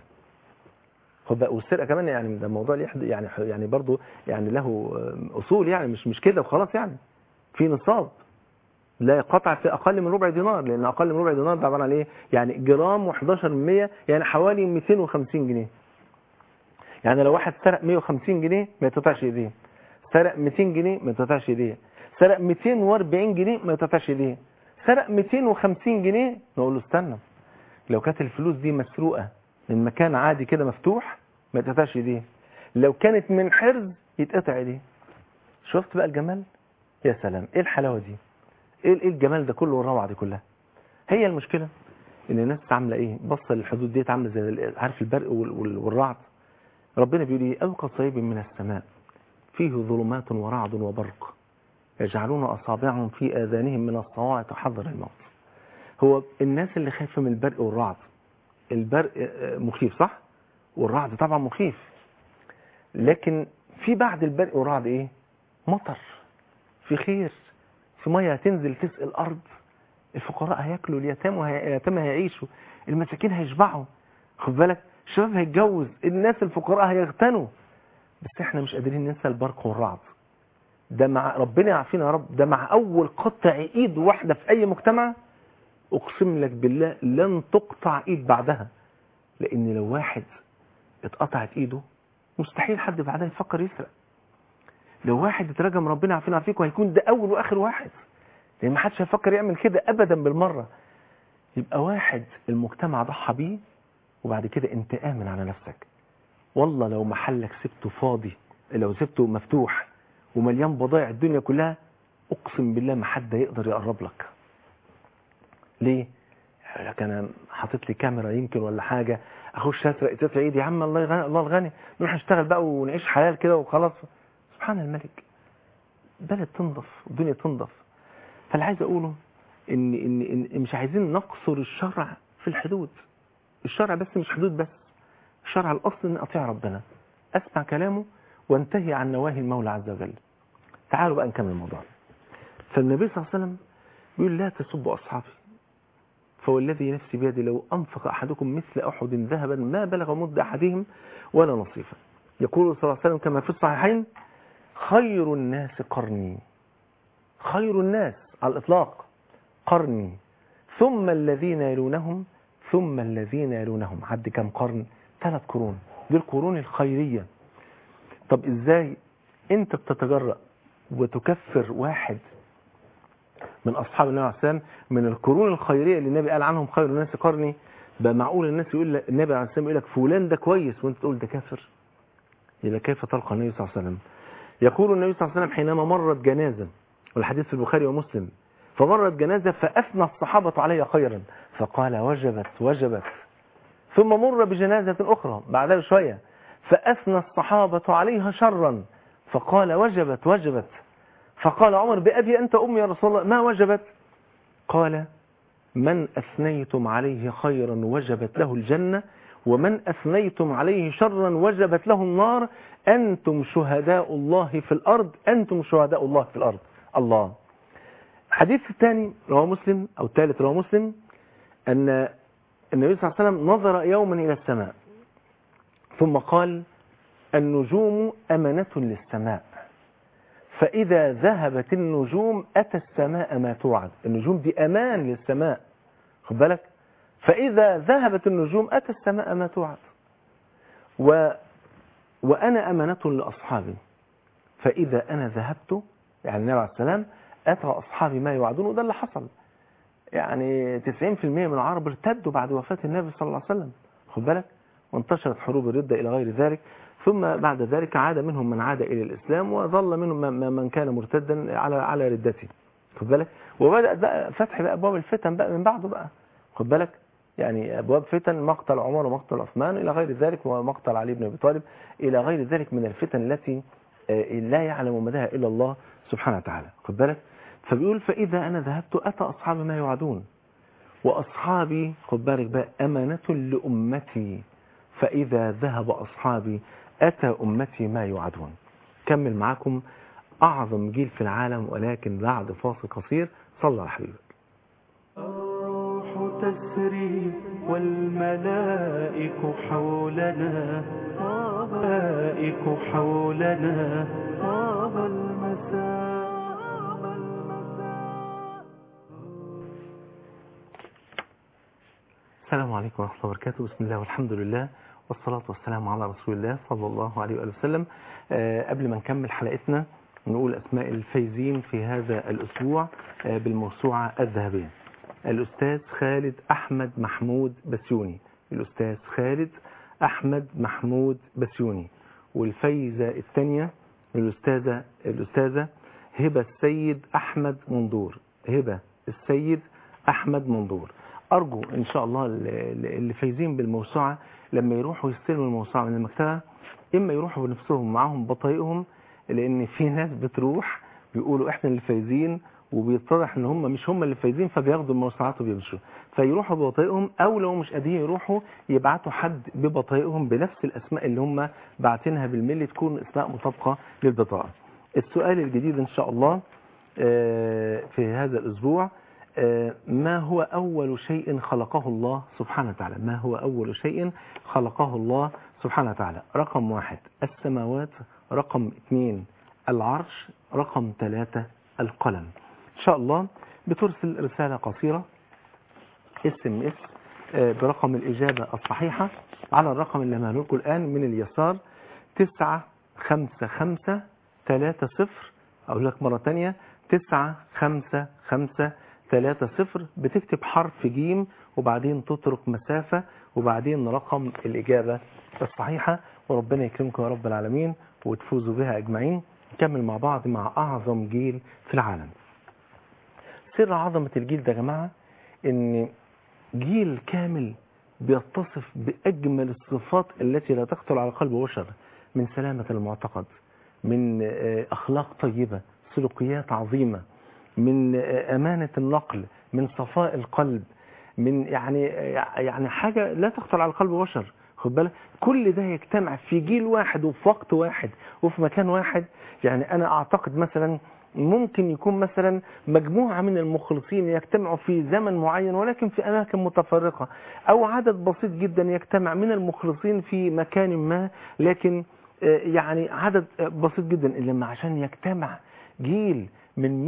خد بقى والسرقه كمان يعني ده موضوع ليه حد- يعني يعني برضه يعني له آه، اصول يعني مش مش كده وخلاص يعني في نصاب لا يقطع في اقل من ربع دينار لان اقل من ربع دينار ده عباره عن ايه يعني جرام و11 من 100 يعني حوالي 250 جنيه يعني لو واحد سرق 150 جنيه ما يتقطعش ايديه سرق 200 جنيه ما يتقطعش ايديه سرق 240 جنيه ما يتقطعش ايديه سرق 250 جنيه نقول له استنى لو كانت الفلوس دي مسروقه من مكان عادي كده مفتوح ما يتقطعش ايديه لو كانت من حرز يتقطع ايديه شفت بقى الجمال يا سلام ايه الحلاوه دي ايه ايه الجمال ده كله والروعه دي كلها هي المشكله ان الناس عامله ايه بص للحدود ديت عامله زي ال- عارف البرق وال- وال- والرعد ربنا بيقول ايه او كصيب من السماء فيه ظلمات ورعد وبرق يجعلون اصابعهم في اذانهم من الصواعق حذر الموت هو الناس اللي خايفه من البرق والرعد البرق آه، مخيف صح والرعد طبعا مخيف لكن في بعد البرق والرعد ايه مطر في خير في ميه هتنزل تسقي الارض الفقراء هياكلوا اليتامى وهي- اليتامى هيعيشوا المساكين هيشبعوا خد بالك الشباب هيتجوز الناس الفقراء هيغتنوا بس احنا مش قادرين ننسى البرق والرعد ده مع ربنا يعافينا يا رب ده مع اول قطع ايد واحده في اي مجتمع اقسم لك بالله لن تقطع ايد بعدها لان لو واحد اتقطعت ايده مستحيل حد بعدها يفكر يسرق لو واحد اترجم ربنا يعافينا ويعافيكم هيكون ده اول واخر واحد لان ما حدش هيفكر يعمل كده ابدا بالمره يبقى واحد المجتمع ضحى بيه وبعد كده انت امن على نفسك والله لو محلك سبته فاضي لو سبته مفتوح ومليان بضائع الدنيا كلها اقسم بالله ما حد يقدر يقرب لك ليه يقول لك انا حاطط لي كاميرا يمكن ولا حاجه اخش اسرق تسرق ايدي يا عم الله يغني الله الغني نروح نشتغل بقى ونعيش حلال كده وخلاص سبحان الملك بلد تنضف والدنيا تنضف فاللي عايز اقوله ان ان ان مش عايزين نقصر الشرع في الحدود الشرع بس مش حدود بس الشرع الاصل ان اطيع ربنا اسمع كلامه وانتهي عن نواهي المولى عز وجل تعالوا بقى نكمل الموضوع فالنبي صلى الله عليه وسلم بيقول لا تسبوا اصحابي فوالذي نفسي بيدي لو انفق احدكم مثل احد ذهبا ما بلغ مد احدهم ولا نصيفا يقول صلى الله عليه وسلم كما في الصحيحين خير الناس قرني خير الناس على الإطلاق قرني ثم الذين يلونهم ثم الذين يلونهم عد كم قرن ثلاث قرون دي القرون الخيرية طب ازاي انت بتتجرأ وتكفر واحد من اصحاب النبي عليه الصلاه والسلام من القرون الخيريه اللي النبي قال عنهم خير الناس قرني بقى معقول الناس يقول لك النبي عليه الصلاه والسلام يقول لك فلان ده كويس وانت تقول ده كافر يبقى كيف تلقى النبي صلى الله عليه وسلم يقول النبي صلى الله عليه وسلم حينما مرت جنازة والحديث في البخاري ومسلم فمرت جنازة فأثنى الصحابة عليها خيرا فقال وجبت وجبت ثم مر بجنازة أخرى بعدها بشوية فأثنى الصحابة عليها شرا فقال وجبت وجبت فقال عمر بأبي أنت أمي يا رسول الله ما وجبت قال من أثنيتم عليه خيرا وجبت له الجنة ومن أثنيتم عليه شرا وجبت له النار أنتم شهداء الله في الأرض أنتم شهداء الله في الأرض الله الحديث الثاني رواه مسلم أو الثالث رواه مسلم أن النبي صلى الله عليه وسلم نظر يوما إلى السماء ثم قال النجوم أمنة للسماء فإذا ذهبت النجوم أتى السماء ما توعد النجوم دي أمان للسماء خد بالك فإذا ذهبت النجوم أتى السماء ما توعد و وأنا أمانة لأصحابي فإذا أنا ذهبت يعني النبي عليه السلام أتى أصحابي ما يوعدون وده اللي حصل يعني 90% من العرب ارتدوا بعد وفاة النبي صلى الله عليه وسلم خد بالك وانتشرت حروب الردة إلى غير ذلك ثم بعد ذلك عاد منهم من عاد إلى الإسلام وظل منهم من- من كان مرتدا على على ردته خد بالك وبدأ بقى فتح بقى أبواب الفتن بقى من بعده بقى خد بالك يعني أبواب فتن مقتل عمر ومقتل عثمان إلى غير ذلك ومقتل علي بن أبي طالب إلى غير ذلك من الفتن التي آه، لا يعلم مداها إلا الله سبحانه وتعالى خد بالك فبيقول فإذا أنا ذهبت أتى أصحابي ما يوعدون وأصحابي خد بالك بقى أمانة لأمتي فإذا ذهب أصحابي أتى أمتي ما يوعدون كمل معاكم أعظم جيل في العالم ولكن بعد فاصل قصير صلى على حبيبك الروح تسري والملائك حولنا الملائك حولنا طاب المساء طاب المساء السلام عليكم ورحمة الله وبركاته بسم الله والحمد لله والصلاة والسلام على رسول الله صلى الله عليه وآله وسلم آه، قبل ما نكمل حلقتنا نقول أسماء الفايزين في هذا الأسبوع آه، بالموسوعة الذهبية الأستاذ خالد أحمد محمود بسيوني الأستاذ خالد أحمد محمود بسيوني والفايزة الثانية الأستاذة الأستاذة هبة السيد أحمد منظور هبة السيد أحمد منظور أرجو إن شاء الله اللي اللي فايزين بالموسوعة لما يروحوا يستلموا الموسوعة من المكتبة إما يروحوا بنفسهم معاهم بطايقهم لأن في ناس بتروح بيقولوا إحنا اللي فايزين وبيتضح ان هم مش هم اللي فايزين فبياخدوا الموسوعات وبيمشوا فيروحوا ببطايقهم او لو مش قادرين يروحوا يبعتوا حد ببطايقهم بنفس الاسماء اللي هم باعتينها بالملي تكون اسماء مطابقه للبطاقه السؤال الجديد ان شاء الله آه، في هذا الاسبوع آه، ما هو أول شيء خلقه الله سبحانه وتعالى ما هو أول شيء خلقه الله سبحانه وتعالى رقم واحد السماوات رقم اثنين العرش رقم ثلاثة القلم إن شاء الله بترسل رسالة قصيرة اس ام اس برقم الإجابة الصحيحة على الرقم اللي هنقول لكم الآن من اليسار تسعة خمسة خمسة ثلاثة صفر أقول لك مرة تانية تسعة خمسة خمسة ثلاثة صفر بتكتب حرف جيم وبعدين تترك مسافة وبعدين رقم الإجابة الصحيحة وربنا يكرمكم يا رب العالمين وتفوزوا بها أجمعين نكمل مع بعض مع أعظم جيل في العالم سر عظمة الجيل ده يا جماعة إن جيل كامل بيتصف بأجمل الصفات التي لا تخطر على قلب بشر من سلامة المعتقد من آه، أخلاق طيبة سلوكيات عظيمة من آه، أمانة النقل من صفاء القلب من يعني يعني حاجة لا تخطر على قلب بشر خد بالك كل ده يجتمع في جيل واحد وفي وقت واحد وفي مكان واحد يعني أنا أعتقد مثلا ممكن يكون مثلا مجموعة من المخلصين يجتمعوا في زمن معين ولكن في أماكن متفرقة أو عدد بسيط جدا يجتمع من المخلصين في مكان ما لكن آه، يعني عدد آه، بسيط جدا لما عشان يجتمع جيل من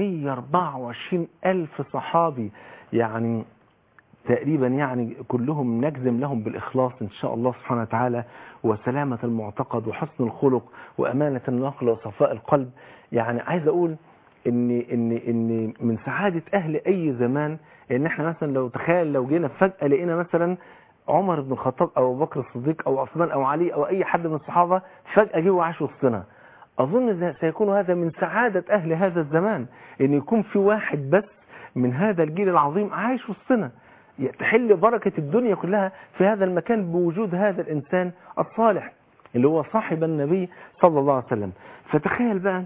124 ألف صحابي يعني تقريبا يعني كلهم نجزم لهم بالإخلاص إن شاء الله سبحانه وتعالى وسلامة المعتقد وحسن الخلق وأمانة النقل وصفاء القلب يعني عايز أقول إن إن إن من سعادة أهل أي زمان إن إحنا مثلا لو تخيل لو جينا فجأة لقينا مثلا عمر بن الخطاب أو أبو بكر الصديق أو عثمان أو علي أو أي حد من الصحابة فجأة جه وعاش وسطنا أظن ده سيكون هذا من سعادة أهل هذا الزمان إن يكون في واحد بس من هذا الجيل العظيم عايش وسطنا تحل بركة الدنيا كلها في هذا المكان بوجود هذا الإنسان الصالح اللي هو صاحب النبي صلى الله عليه وسلم فتخيل بقى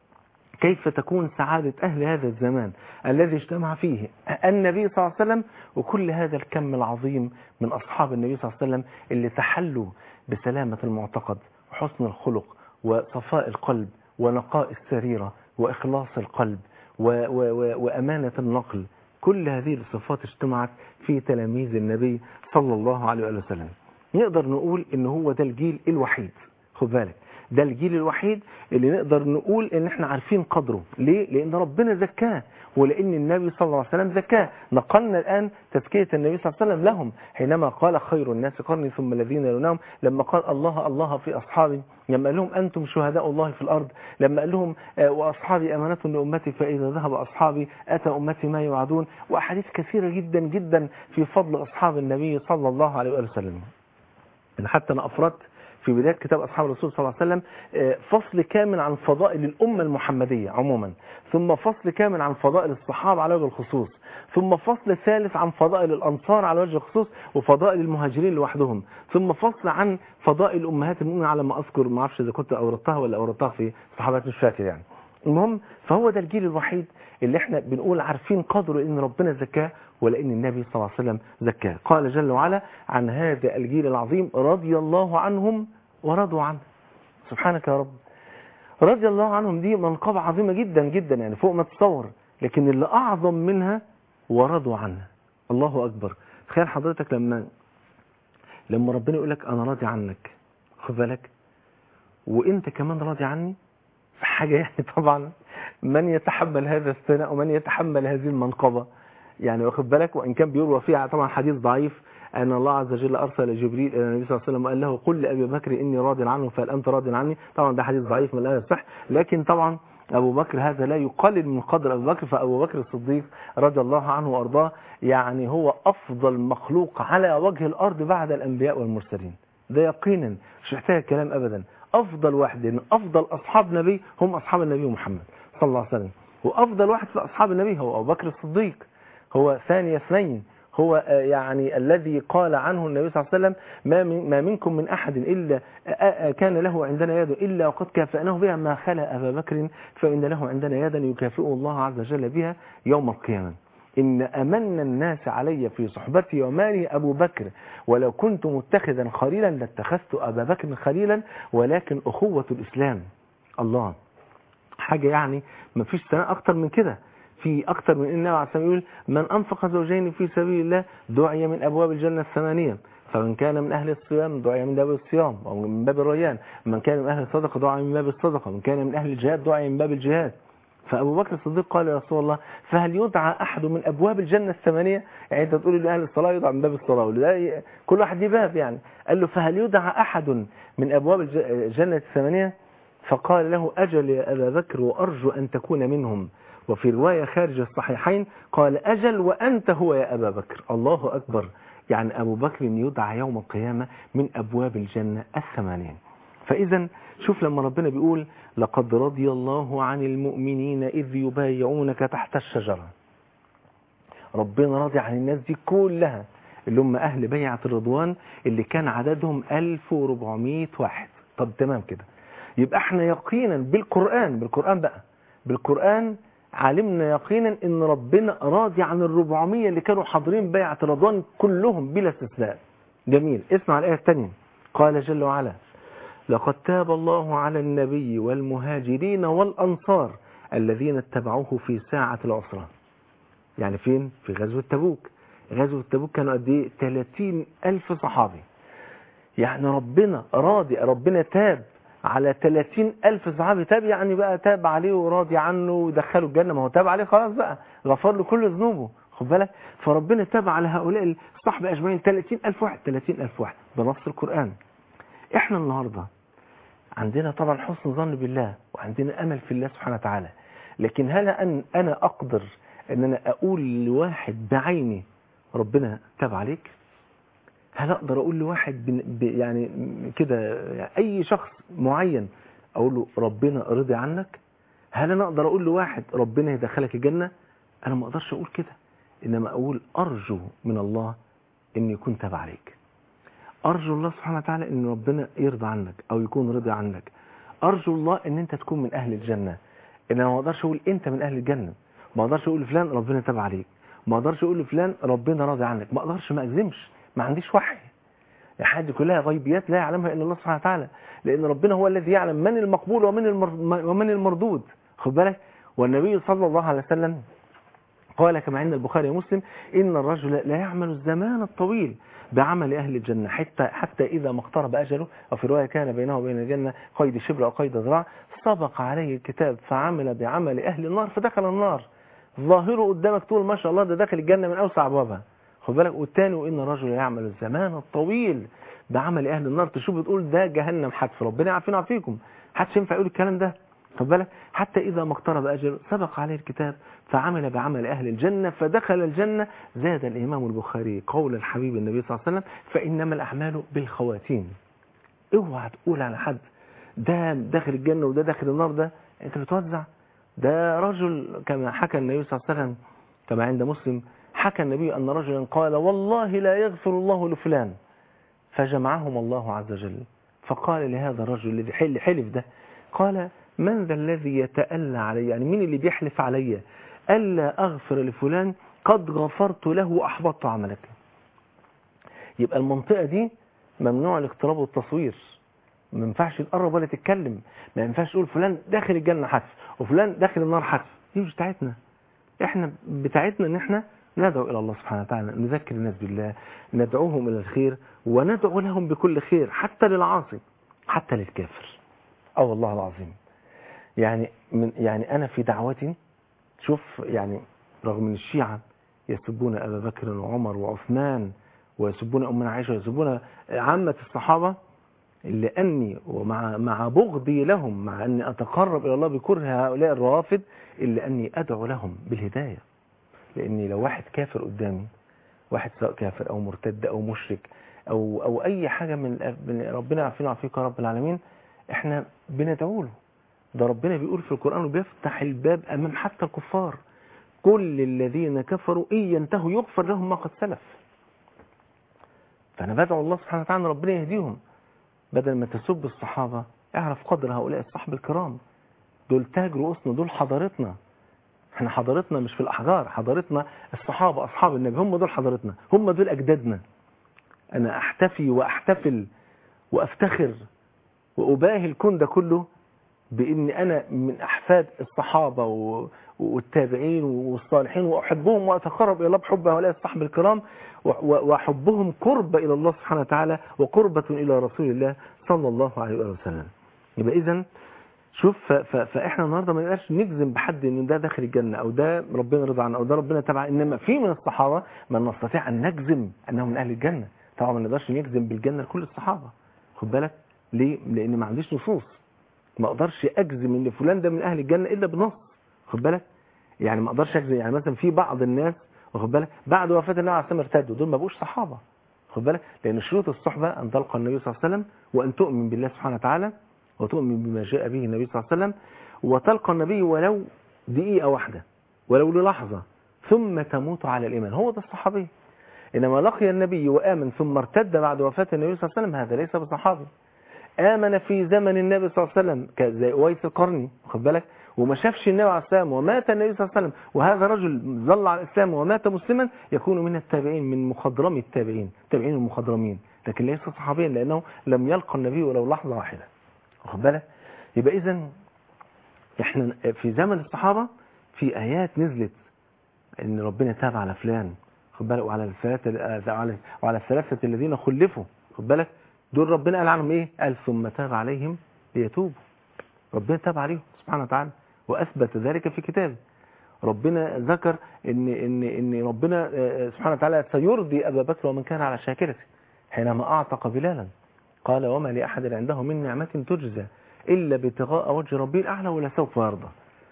كيف تكون سعادة أهل هذا الزمان الذي اجتمع فيه النبي صلى الله عليه وسلم وكل هذا الكم العظيم من أصحاب النبي صلى الله عليه وسلم اللي تحلوا بسلامة المعتقد وحسن الخلق وصفاء القلب ونقاء السريرة وإخلاص القلب و و و وأمانة النقل كل هذه الصفات اجتمعت في تلاميذ النبي صلى الله عليه وآله وسلم نقدر نقول ان هو ده الجيل الوحيد خد بالك ده الجيل الوحيد اللي نقدر نقول ان احنا عارفين قدره ليه لان ربنا زكاه ولان النبي صلى الله عليه وسلم زكاه نقلنا الان تزكيه النبي صلى الله عليه وسلم لهم حينما قال خير الناس قرني ثم الذين يلونهم لما قال الله الله في اصحابي لما قال لهم انتم شهداء الله في الارض لما قال لهم آه، واصحابي امانه لامتي فاذا ذهب اصحابي اتى امتي ما يوعدون واحاديث كثيره جدا جدا في فضل اصحاب النبي صلى الله عليه واله وسلم إن حتى أنا أفردت في بداية كتاب أصحاب الرسول صلى الله عليه وسلم آه، فصل كامل عن فضائل الأمة المحمدية عموما ثم فصل كامل عن فضائل الصحابة على وجه الخصوص ثم فصل ثالث عن فضائل الأنصار على وجه الخصوص وفضائل المهاجرين لوحدهم ثم فصل عن فضائل أمهات المؤمنين على ما أذكر ما أعرفش إذا كنت أوردتها ولا أوردتها في صحابات مش فاكر يعني المهم فهو ده الجيل الوحيد اللي احنا بنقول عارفين قدره ان ربنا زكاه ولان النبي صلى الله عليه وسلم زكاه قال جل وعلا عن هذا الجيل العظيم رضي الله عنهم ورضوا عنه سبحانك يا رب رضي الله عنهم دي منقبة عظيمة جدا جدا يعني فوق ما تتصور لكن اللي أعظم منها ورضوا عنها الله أكبر تخيل حضرتك لما لما ربنا يقول لك أنا راضي عنك خد بالك وانت كمان راضي عني حاجة يعني طبعا من يتحمل هذا الثناء ومن يتحمل هذه المنقبة يعني واخد بالك وإن كان بيروى فيها طبعا حديث ضعيف أن الله عز وجل أرسل جبريل إلى النبي صلى الله عليه وسلم وقال له قل لأبي بكر إني راض عنه فهل أنت راض عني طبعا ده حديث ضعيف من لا يصح لكن طبعا أبو بكر هذا لا يقلل من قدر أبو بكر فأبو بكر الصديق رضي الله عنه وأرضاه يعني هو أفضل مخلوق على وجه الأرض بعد الأنبياء والمرسلين ده يقينا مش محتاج كلام أبدا أفضل واحد لأن أفضل أصحاب نبي هم أصحاب النبي محمد صلى الله عليه وسلم وأفضل واحد في أصحاب النبي هو أبو بكر الصديق هو ثاني اثنين هو آه، يعني الذي قال عنه النبي صلى الله عليه وسلم ما, من ما منكم من أحد إلا آه، آه، كان له عندنا يد إلا وقد كافأناه بها ما خلا أبا بكر فإن له عندنا يدا يكافئه الله عز وجل بها يوم القيامة إن أمن الناس علي في صحبتي ومالي أبو بكر ولو كنت متخذا خليلا لاتخذت أبا بكر خليلا ولكن أخوة الإسلام الله حاجة يعني ما فيش ثناء أكتر من كده في أكتر من إن النبي عليه الصلاة والسلام يقول من أنفق زوجين في سبيل الله دعي من أبواب الجنة الثمانية فمن كان من أهل الصيام دعي من باب الصيام أو من باب الريان من كان من أهل الصدقة دعي من باب الصدقة من كان من أهل الجهاد دعي من باب الجهاد فأبو بكر الصديق قال يا رسول الله فهل يدعى أحد من أبواب الجنة الثمانية يعني أنت تقول لأهل الصلاة يدعى من باب الصلاة ولا كل واحد ليه باب يعني قال له فهل يدعى أحد من أبواب الج- الجنة الثمانية فقال له أجل يا أبا بكر وأرجو أن تكون منهم وفي رواية خارج الصحيحين قال أجل وأنت هو يا أبا بكر الله أكبر يعني أبو بكر يدعى يوم القيامة من أبواب الجنة الثمانية فإذا شوف لما ربنا بيقول لقد رضي الله عن المؤمنين إذ يبايعونك تحت الشجرة ربنا راضي عن الناس دي كلها اللي هم أهل بيعة الرضوان اللي كان عددهم 1400 واحد طب تمام كده يبقى احنا يقينا بالقرآن بالقرآن بقى بالقرآن علمنا يقينا ان ربنا راضي عن الربعمية اللي كانوا حاضرين بيعة الرضوان كلهم بلا استثناء جميل اسمع الآية الثانية قال جل وعلا لقد تاب الله على النبي والمهاجرين والأنصار الذين اتبعوه في ساعة العسرة يعني فين؟ في غزوة تبوك غزوة تبوك كانوا قد ايه 30 ألف صحابي يعني ربنا راضي ربنا تاب على 30 ألف صحابي تاب يعني بقى تاب عليه وراضي عنه ودخله الجنة ما هو تاب عليه خلاص بقى غفر له كل ذنوبه خد بالك فربنا تاب على هؤلاء الصحبة أجمعين 30 ألف واحد 30 ألف واحد بنص القرآن احنا النهاردة عندنا طبعا حسن ظن بالله وعندنا أمل في الله سبحانه وتعالى لكن هل أن أنا أقدر أن أنا أقول لواحد بعيني ربنا تاب عليك هل أقدر أقول لواحد بن- ب- يعني كده يعني أي شخص معين أقول له ربنا رضي عنك هل أنا أقدر أقول لواحد ربنا يدخلك الجنة أنا ما أقدرش أقول كده إنما أقول أرجو من الله أن يكون تاب عليك أرجو الله سبحانه وتعالى أن ربنا يرضى عنك أو يكون رضي عنك أرجو الله أن أنت تكون من أهل الجنة إن أنا ما أقدرش أقول أنت من أهل الجنة ما أقدرش أقول لفلان ربنا تاب عليك ما أقدرش أقول لفلان ربنا راضي عنك ما أقدرش ما أجزمش ما عنديش وحي الحاجات دي كلها غيبيات لا يعلمها إلا الله سبحانه وتعالى لأن ربنا هو الذي يعلم من المقبول ومن المر- ومن المردود خد بالك والنبي صلى الله عليه وسلم قال كما عند البخاري ومسلم إن الرجل لا يعمل الزمان الطويل بعمل أهل الجنة حتى, حتى إذا ما اقترب أجله وفي رواية كان بينه وبين الجنة قيد شبر أو قيد ذراع سبق عليه الكتاب فعمل بعمل أهل النار فدخل النار ظاهره قدامك تقول ما شاء الله ده داخل الجنة من أوسع أبوابها خد بالك والتاني وإن الرجل يعمل الزمان الطويل بعمل أهل النار تشوف بتقول ده جهنم حتف ربنا يعافينا ويعافيكم حدش ينفع يقول الكلام ده خد بالك حتى إذا ما اقترب أجله سبق عليه الكتاب فعمل بعمل أهل الجنة فدخل الجنة زاد الإمام البخاري قول الحبيب النبي صلى الله عليه وسلم فإنما الأعمال بالخواتيم اوعى تقول على حد ده داخل الجنة وده داخل النار ده انت بتوزع ده رجل كما حكى النبي صلى الله عليه وسلم كما عند مسلم حكى النبي أن رجلا قال والله لا يغفر الله لفلان فجمعهم الله عز وجل فقال لهذا الرجل الذي حل حلف ده قال من ذا الذي يتألى علي يعني مين اللي بيحلف علي ألا أغفر لفلان قد غفرت له وأحبطت عملك يبقى المنطقة دي ممنوع الاقتراب والتصوير ما ينفعش تقرب ولا تتكلم ما ينفعش تقول فلان داخل الجنة حتف وفلان داخل النار حتف دي مش بتاعتنا احنا بتاعتنا ان احنا ندعو الى الله سبحانه وتعالى نذكر الناس بالله ندعوهم الى الخير وندعو لهم بكل خير حتى للعاصي حتى للكافر اه والله العظيم يعني من يعني انا في دعوتي شوف يعني رغم ان الشيعة يسبون ابا بكر وعمر وعثمان ويسبون امنا عائشه ويسبون عامه الصحابه لاني ومع مع بغضي لهم مع اني اتقرب الى الله بكره هؤلاء الروافد الا اني ادعو لهم بالهدايه لاني لو واحد كافر قدامي واحد سواء كافر او مرتد او مشرك او او اي حاجه من من ربنا عارفين وعافيك يا رب العالمين احنا بندعو له ده ربنا بيقول في القران وبيفتح الباب امام حتى الكفار كل الذين كفروا ان ينتهوا يغفر لهم ما قد سلف فانا بدعو الله سبحانه وتعالى ربنا يهديهم بدل ما تسب الصحابه اعرف قدر هؤلاء الصحابه الكرام دول تاج رؤوسنا دول حضارتنا احنا حضارتنا مش في الاحجار حضارتنا الصحابه اصحاب النبي هم دول حضارتنا هم دول اجدادنا انا احتفي واحتفل وافتخر واباهي الكون ده كله بان انا من احفاد الصحابه و... والتابعين والصالحين واحبهم واتقرب الى الله بحب هؤلاء الصحابه الكرام وحبهم قرب الى الله سبحانه وتعالى وقربه الى رسول الله صلى الله عليه وسلم يبقى اذا شوف ف... ف... فاحنا النهارده ما نقدرش نجزم بحد ان ده داخل الجنه او ده ربنا رضى عنه او ده ربنا تبع انما في من الصحابه من نستطيع ان نجزم انهم من اهل الجنه طبعا ما نقدرش نجزم بالجنه لكل الصحابه خد بالك ليه لان ما عنديش نصوص ما اقدرش اجزم ان فلان ده من اهل الجنه الا بنص خد بالك يعني ما اقدرش اجزم يعني مثلا في بعض الناس واخد بالك بعد وفاه النبي عليه الصلاه والسلام ارتدوا دول ما بقوش صحابه خد بالك لان شروط الصحبه ان تلقى النبي صلى الله عليه وسلم وان تؤمن بالله سبحانه وتعالى وتؤمن بما جاء به النبي صلى الله عليه وسلم وتلقى النبي ولو دقيقه واحده ولو للحظه ثم تموت على الايمان هو ده الصحابي انما لقي النبي وامن ثم ارتد بعد وفاه النبي صلى الله عليه وسلم هذا ليس بصحابي آمن في زمن النبي صلى الله عليه وسلم زي أويس القرني خد بالك وما شافش النبي عليه السلام ومات النبي صلى الله عليه وسلم وهذا رجل ظل على الإسلام ومات مسلما يكون من التابعين من مخضرمي التابعين التابعين المخضرمين لكن ليس صحابيا لأنه لم يلقى النبي ولو لحظة واحدة خد بالك يبقى إذا احنا في زمن الصحابة في آيات نزلت ان ربنا تاب على فلان خد بالك وعلى الثلاثة وعلى وعلى الثلاثة الذين خلفوا خد بالك دول ربنا قال عنهم ايه قال ثم تاب عليهم ليتوبوا ربنا تاب عليهم سبحانه وتعالى واثبت ذلك في كتابه ربنا ذكر ان ان ان ربنا سبحانه وتعالى سيرضي ابا بكر ومن كان على شاكرته حينما اعتق بلالا قال وما لاحد عنده من نعمه تجزى الا ابتغاء وجه ربه الاعلى ولا سوف يرضى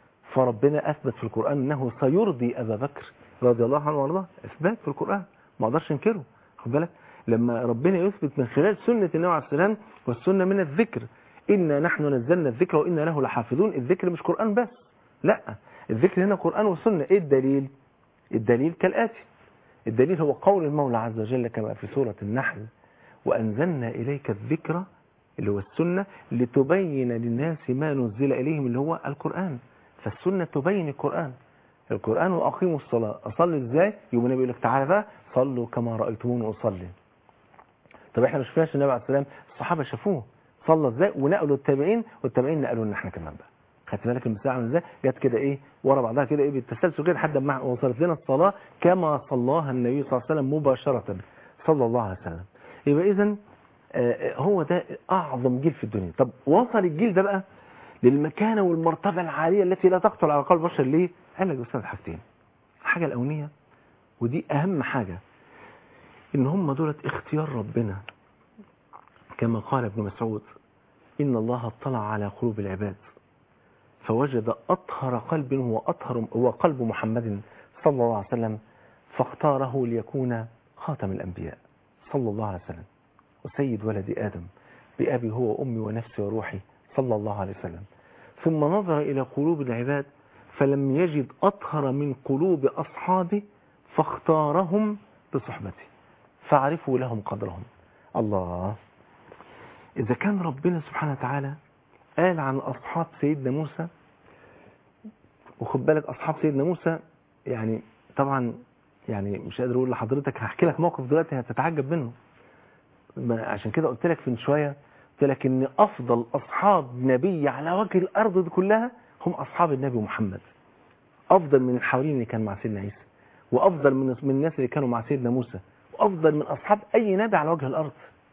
فربنا اثبت في القران انه سيرضي ابا بكر رضي الله عنه وارضاه اثبات في القران ما اقدرش انكره خد بالك لما ربنا يثبت من خلال سنة النبي عليه السلام والسنة من الذكر إنا نحن نزلنا الذكر وإنا له لحافظون الذكر مش قرآن بس لا الذكر هنا قرآن وسنة إيه الدليل الدليل كالآتي الدليل هو قول المولى عز وجل كما في سورة النحل وأنزلنا إليك الذكر اللي هو السنة لتبين للناس ما نزل إليهم اللي هو القرآن فالسنة تبين القرآن القرآن وأقيموا الصلاة أصلي إزاي يوم النبي يقول لك تعالى بقى صلوا كما رأيتموني أصلي طب احنا مش فيهاش النبي عليه السلام الصحابه شافوه صلى ازاي ونقلوا التابعين والتابعين نقلوا لنا احنا كمان بقى خدت بالك المساحه عامله ازاي جت كده ايه ورا بعضها كده ايه بالتسلسل كده لحد ما وصلت لنا الصلاه كما صلاها النبي صلى الله عليه وسلم مباشره صلى الله عليه وسلم يبقى اذا هو ده اعظم جيل في الدنيا طب وصل الجيل ده بقى للمكانه والمرتبه العاليه التي لا تخطر على قلب البشر ليه قال لك استاذ حاجتين الحاجه الاولانيه ودي اهم حاجه ان هم دولت اختيار ربنا كما قال ابن مسعود ان الله اطلع على قلوب العباد فوجد اطهر قلب هو اطهر هو قلب محمد صلى الله عليه وسلم فاختاره ليكون خاتم الانبياء صلى الله عليه وسلم وسيد ولد ادم بأبي هو وأمي ونفسي وروحي صلى الله عليه وسلم ثم نظر إلى قلوب العباد فلم يجد أطهر من قلوب أصحابه فاختارهم بصحبته فعرفوا لهم قدرهم الله إذا كان ربنا سبحانه وتعالى قال عن أصحاب سيدنا موسى وخد بالك أصحاب سيدنا موسى يعني طبعا يعني مش قادر أقول لحضرتك هحكي لك موقف دلوقتي هتتعجب منه ما- عشان كده قلت لك من شوية قلت لك إن أفضل أصحاب نبي على وجه الأرض دي كلها هم أصحاب النبي محمد أفضل من الحواريين اللي كان مع سيدنا عيسى وأفضل من من الناس اللي كانوا مع سيدنا موسى وأفضل من أصحاب أي نبي على وجه الأرض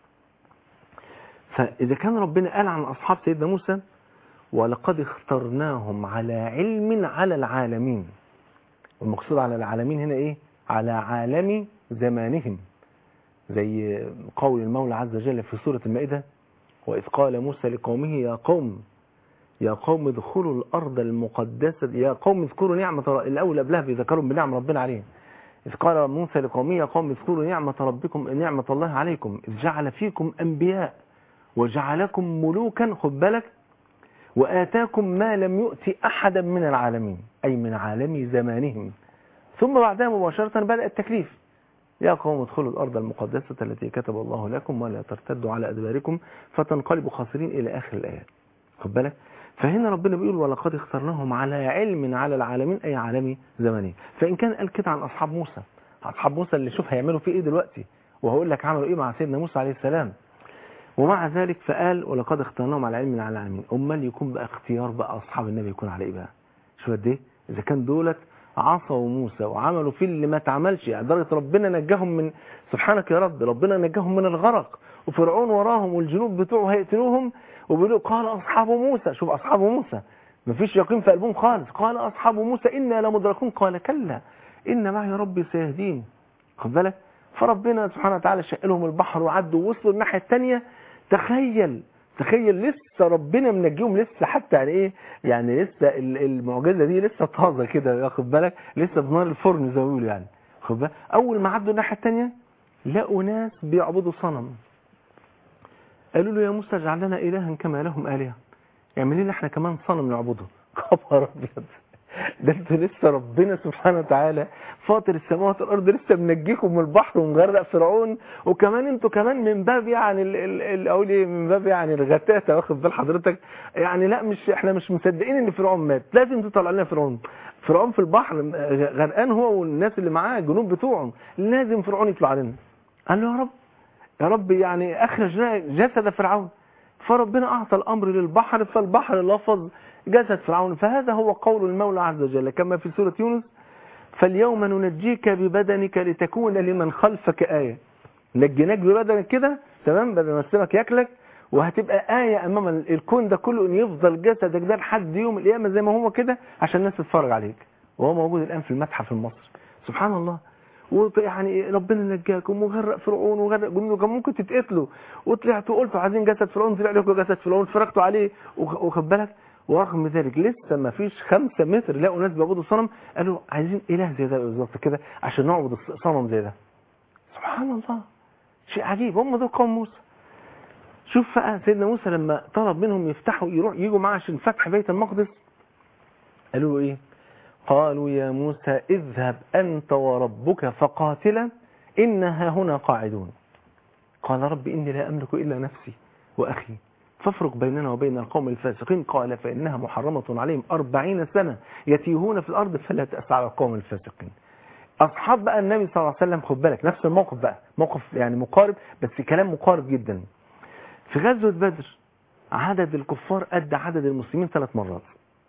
فإذا كان ربنا قال عن أصحاب سيدنا موسى ولقد اخترناهم على علم على العالمين والمقصود على العالمين هنا إيه على عالم زمانهم زي قول المولى عز وجل في سورة المائدة وإذ قال موسى لقومه يا قوم يا قوم ادخلوا الأرض المقدسة يا قوم اذكروا نعمة ر- الأول قبلها بيذكروا بنعم ربنا عليهم إذ قال موسى لقومه يا قوم اذكروا نعمة ربكم نعمة الله عليكم إذ جعل فيكم أنبياء وجعلكم ملوكا خد بالك وآتاكم ما لم يؤت أحدا من العالمين أي من عالم زمانهم ثم بعدها مباشرة بدأ التكليف يا قوم ادخلوا الأرض المقدسة التي كتب الله لكم ولا ترتدوا على أدباركم فتنقلبوا خاسرين إلى آخر الآيات خد بالك فهنا ربنا بيقول ولقد اخترناهم على علم على العالمين أي عالمي زمني فإن كان قال كده عن أصحاب موسى أصحاب موسى اللي شوف هيعملوا فيه إيه دلوقتي وهقول لك عملوا إيه مع سيدنا موسى عليه السلام ومع ذلك فقال ولقد اخترناهم على علم على العالمين امال يكون بقى اختيار بقى اصحاب النبي يكون على ايه بقى شو قد ايه اذا كان دولت عصوا موسى وعملوا فيه اللي ما اتعملش يعني درجه ربنا نجاهم من سبحانك يا رب ربنا نجاهم من الغرق وفرعون وراهم والجنود بتوعه هيقتلوهم وبيقولوا قال اصحاب موسى شوف اصحاب موسى مفيش يقين في قلبهم خالص قال اصحاب موسى انا لمدركون قال كلا ان معي ربي سيهدين خد بالك فربنا سبحانه وتعالى شق لهم البحر وعدوا ووصلوا الناحيه الثانيه تخيل تخيل لسه ربنا منجيهم لسه حتى يعني ايه يعني لسه ال- المعجزه دي لسه طازه كده واخد بالك لسه بنار الفرن زي ما بيقولوا يعني خد بالك اول ما عدوا الناحيه الثانيه لقوا ناس بيعبدوا صنم قالوا له يا موسى اجعل لنا الها كما لهم الهه اعمل لنا احنا كمان صنم نعبده خبر ابيض ده انتوا لسه ربنا سبحانه وتعالى فاطر السماوات والارض لسه منجيكم من البحر ومغرق فرعون وكمان انتوا كمان من باب يعني ال- ال- ال- اقول ايه من باب يعني الغتاتة واخد بال حضرتك يعني لا مش احنا مش مصدقين ان فرعون مات لازم تطلع لنا فرعون فرعون في البحر غرقان هو والناس اللي معاه الجنود بتوعهم لازم فرعون يطلع لنا قال له يا رب يا رب يعني اخرج لنا جسد فرعون فربنا اعطى الامر للبحر فالبحر لفظ جسد فرعون فهذا هو قول المولى عز وجل كما في سورة يونس فاليوم ننجيك ببدنك لتكون لمن خلفك آية نجيناك ببدنك كده تمام بدل ما السمك ياكلك وهتبقى آية أمام الكون ده كله إن يفضل جسدك ده لحد يوم القيامة زي ما هو كده عشان الناس تتفرج عليك وهو موجود الآن في المتحف المصري سبحان الله ويعني ربنا نجاكم وغرق فرعون وغرق جنوده كان ممكن تتقتلوا وطلعتوا قلتوا عايزين جسد فرعون طلع لكم جسد فرعون اتفرجتوا عليه وخ- واخد بالك ورغم ذلك لسه ما فيش خمسة متر لقوا ناس بيعبدوا صنم قالوا عايزين اله زي ده بالظبط كده عشان نعبد الص- صنم زي ده سبحان الله شيء عجيب هم دول قوم موسى شوف بقى سيدنا موسى لما طلب منهم يفتحوا يروح يجوا معاه عشان فتح بيت المقدس قالوا له ايه قالوا يا موسى اذهب انت وربك فقاتلا انها هنا قاعدون قال رب اني لا املك الا نفسي واخي فافرق بيننا وبين القوم الفاسقين قال فإنها محرمة عليهم أربعين سنة يتيهون في الأرض فلا تأس على القوم الفاسقين أصحاب بقى النبي صلى الله عليه وسلم خد بالك نفس الموقف بقى موقف يعني مقارب بس كلام مقارب جدا في غزوة بدر عدد الكفار قد عدد المسلمين ثلاث مرات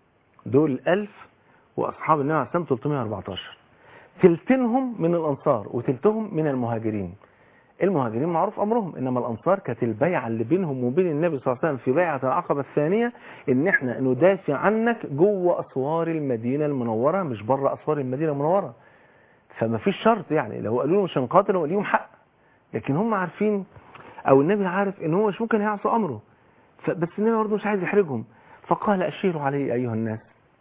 دول ألف وأصحاب النبي عليه الصلاة والسلام 314 تلتينهم من الأنصار وتلتهم من المهاجرين المهاجرين معروف امرهم انما الانصار كانت البيعه اللي بينهم وبين النبي صلى الله عليه وسلم في بيعه العقبه الثانيه ان احنا ندافع عنك جوه اسوار المدينه المنوره مش بره اسوار المدينه المنوره فما فيش شرط يعني لو قالوا له مش هنقاتل هو ليهم حق لكن هم عارفين او النبي عارف ان هو مش ممكن هيعصوا امره بس النبي برضه مش عايز يحرجهم فقال اشيروا علي ايها الناس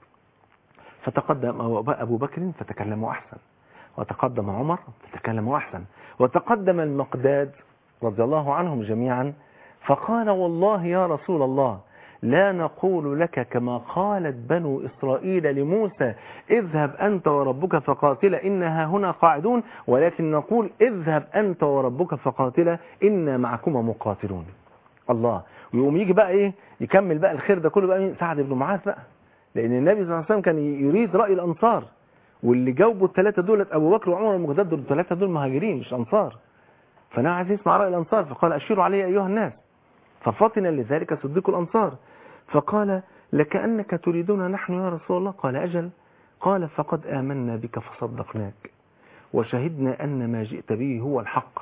فتقدم ابو بكر فتكلموا احسن وتقدم عمر فتكلموا أحسن وتقدم المقداد رضي الله عنهم جميعا فقال والله يا رسول الله لا نقول لك كما قالت بنو إسرائيل لموسى اذهب أنت وربك فقاتلا إنها هنا قاعدون ولكن نقول اذهب أنت وربك فقاتلا إنا معكما مقاتلون الله ويقوم يجي بقى إيه يكمل بقى الخير ده كله بقى مين سعد بن معاذ بقى لأن النبي صلى الله عليه وسلم كان يريد رأي الأنصار واللي جاوبوا الثلاثة دولت أبو بكر وعمر والمقداد دول الثلاثة دول مهاجرين مش أنصار فأنا عايز يسمع رأي الأنصار فقال أشيروا علي أيها الناس ففطن لذلك صديق الأنصار فقال لكأنك تريدون نحن يا رسول الله قال أجل قال فقد آمنا بك فصدقناك وشهدنا أن ما جئت به هو الحق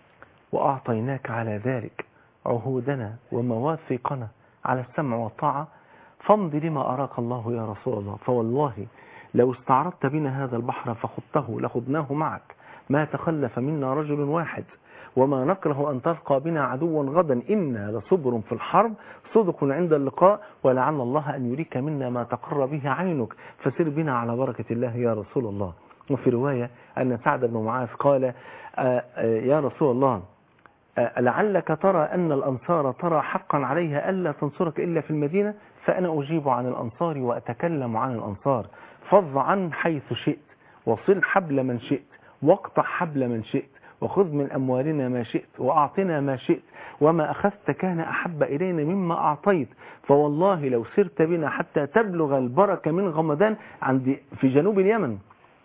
وأعطيناك على ذلك عهودنا ومواثيقنا على السمع والطاعة فامض لما أراك الله يا رسول الله فوالله لو استعرضت بنا هذا البحر فخضته لخضناه معك ما تخلف منا رجل واحد وما نكره أن تلقى بنا عدوا غدا إنا لصبر في الحرب صدق عند اللقاء ولعل الله أن يريك منا ما تقر به عينك فسر بنا على بركة الله يا رسول الله وفي رواية أن سعد بن معاذ قال آآ آآ يا رسول الله لعلك ترى أن الأنصار ترى حقا عليها ألا تنصرك إلا في المدينة فأنا أجيب عن الأنصار وأتكلم عن الأنصار فض عن حيث شئت وصل حبل من شئت واقطع حبل من شئت وخذ من أموالنا ما شئت وأعطنا ما شئت وما أخذت كان أحب إلينا مما أعطيت فوالله لو سرت بنا حتى تبلغ البركة من غمدان عند في جنوب اليمن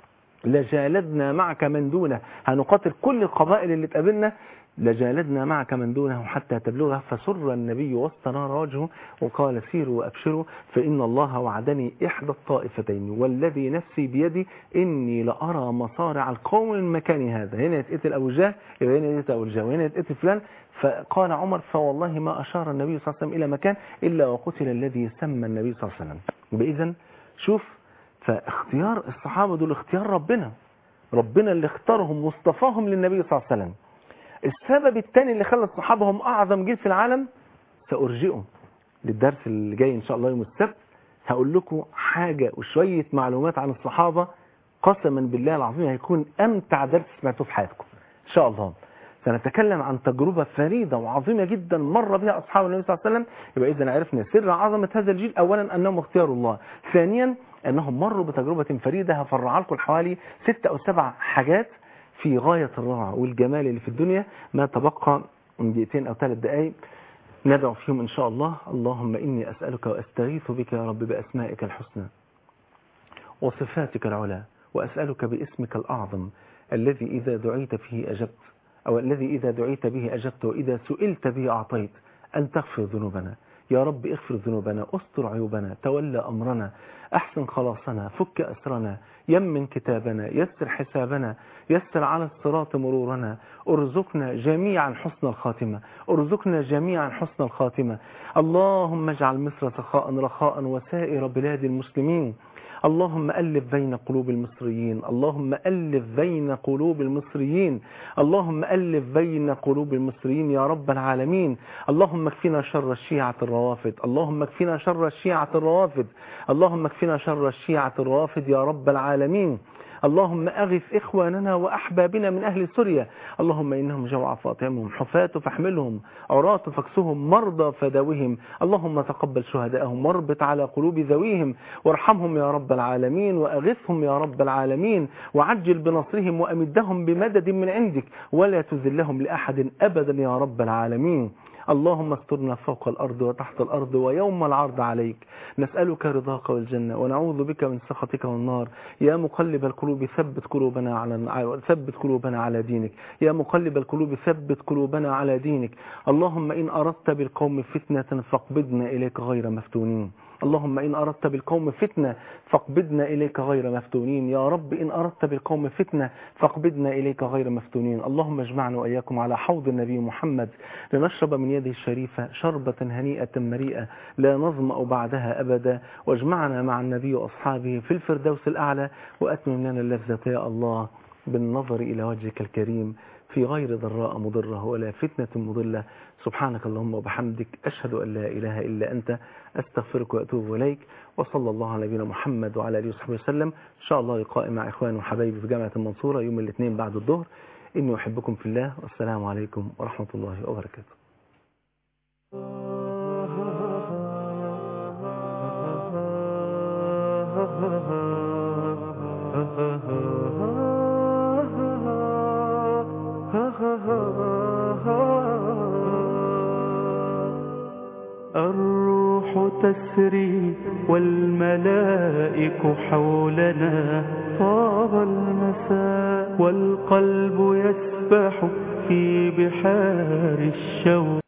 لجالدنا معك من دونه هنقاتل كل القبائل اللي تقابلنا لجالدنا معك من دونه حتى تبلغها فسر النبي واستنار وجهه وقال سيروا وأبشروا فإن الله وعدني إحدى الطائفتين والذي نفسي بيدي إني لأرى مصارع القوم من مكان هذا هنا يتقتل أبو جهل يبقى هنا يتقتل أبو جهل وهنا يتقتل فلان فقال عمر فوالله ما أشار النبي صلى الله عليه وسلم إلى مكان إلا وقتل الذي سمى النبي صلى الله عليه وسلم بإذن شوف فاختيار الصحابة دول اختيار ربنا ربنا اللي اختارهم واصطفاهم للنبي صلى الله عليه وسلم السبب الثاني اللي خلى الصحابة هم أعظم جيل في العالم سأرجئهم للدرس اللي جاي إن شاء الله يوم السبت هقول لكم حاجة وشوية معلومات عن الصحابة قسما بالله العظيم هيكون أمتع درس سمعتوه في حياتكم إن شاء الله سنتكلم عن تجربة فريدة وعظيمة جدا مر بها أصحاب النبي صلى الله عليه وسلم يبقى إذا عرفنا سر عظمة هذا الجيل أولا أنهم اختياروا الله ثانيا أنهم مروا بتجربة فريدة هفرع لكم حوالي ستة أو سبع حاجات في غاية الروعة والجمال اللي في الدنيا ما تبقى من دقيقتين أو ثلاث دقائق ندعو فيهم إن شاء الله اللهم إني أسألك وأستغيث بك يا رب بأسمائك الحسنى وصفاتك العلى وأسألك باسمك الأعظم الذي إذا دعيت فيه أجبت أو الذي إذا دعيت به أجبت وإذا سئلت به أعطيت أن تغفر ذنوبنا يا رب اغفر ذنوبنا استر عيوبنا تولى أمرنا أحسن خلاصنا فك أسرنا يمن كتابنا يسر حسابنا يسر على الصراط مرورنا ارزقنا جميعا حسن الخاتمة ارزقنا جميعا حسن الخاتمة اللهم اجعل مصر سخاء رخاء وسائر بلاد المسلمين اللهم ألف بين قلوب المصريين اللهم ألف بين قلوب المصريين اللهم ألف بين قلوب المصريين يا رب العالمين اللهم اكفنا شر الشيعة الروافد اللهم اكفنا شر الشيعة الروافد اللهم اكفنا شر الشيعة الروافد يا رب العالمين اللهم أغث إخواننا وأحبابنا من أهل سوريا اللهم إنهم جوع فاطمهم حفاة فاحملهم عراة فاكسهم مرضى فداوهم اللهم تقبل شهداءهم واربط على قلوب ذويهم وارحمهم يا رب العالمين وأغثهم يا رب العالمين وعجل بنصرهم وأمدهم بمدد من عندك ولا تذلهم لأحد أبدا يا رب العالمين اللهم استرنا فوق الأرض وتحت الأرض ويوم العرض عليك نسألك رضاك والجنة ونعوذ بك من سخطك والنار يا مقلب القلوب ثبت قلوبنا على ثبت قلوبنا على دينك يا مقلب القلوب ثبت قلوبنا على دينك اللهم إن أردت بالقوم فتنة فاقبضنا إليك غير مفتونين اللهم إن أردت بالقوم فتنة فاقبضنا إليك غير مفتونين يا رب إن أردت بالقوم فتنة فاقبضنا إليك غير مفتونين اللهم اجمعنا وإياكم على حوض النبي محمد لنشرب من يده الشريفة شربة هنيئة مريئة لا نظمأ بعدها أبدا واجمعنا مع النبي وأصحابه في الفردوس الأعلى وأتمم لنا اللذة يا الله بالنظر إلى وجهك الكريم في غير ضراء مضرة ولا فتنة مضلة سبحانك اللهم وبحمدك أشهد أن لا إله إلا أنت أستغفرك وأتوب إليك وصلى الله على نبينا محمد وعلى آله وصحبه وسلم إن شاء الله لقائي مع إخواني وحبايبي في جامعة المنصورة يوم الاثنين بعد الظهر إني أحبكم في الله والسلام عليكم ورحمة الله وبركاته الروح تسري والملائك حولنا طاب المساء والقلب يسبح في بحار الشوق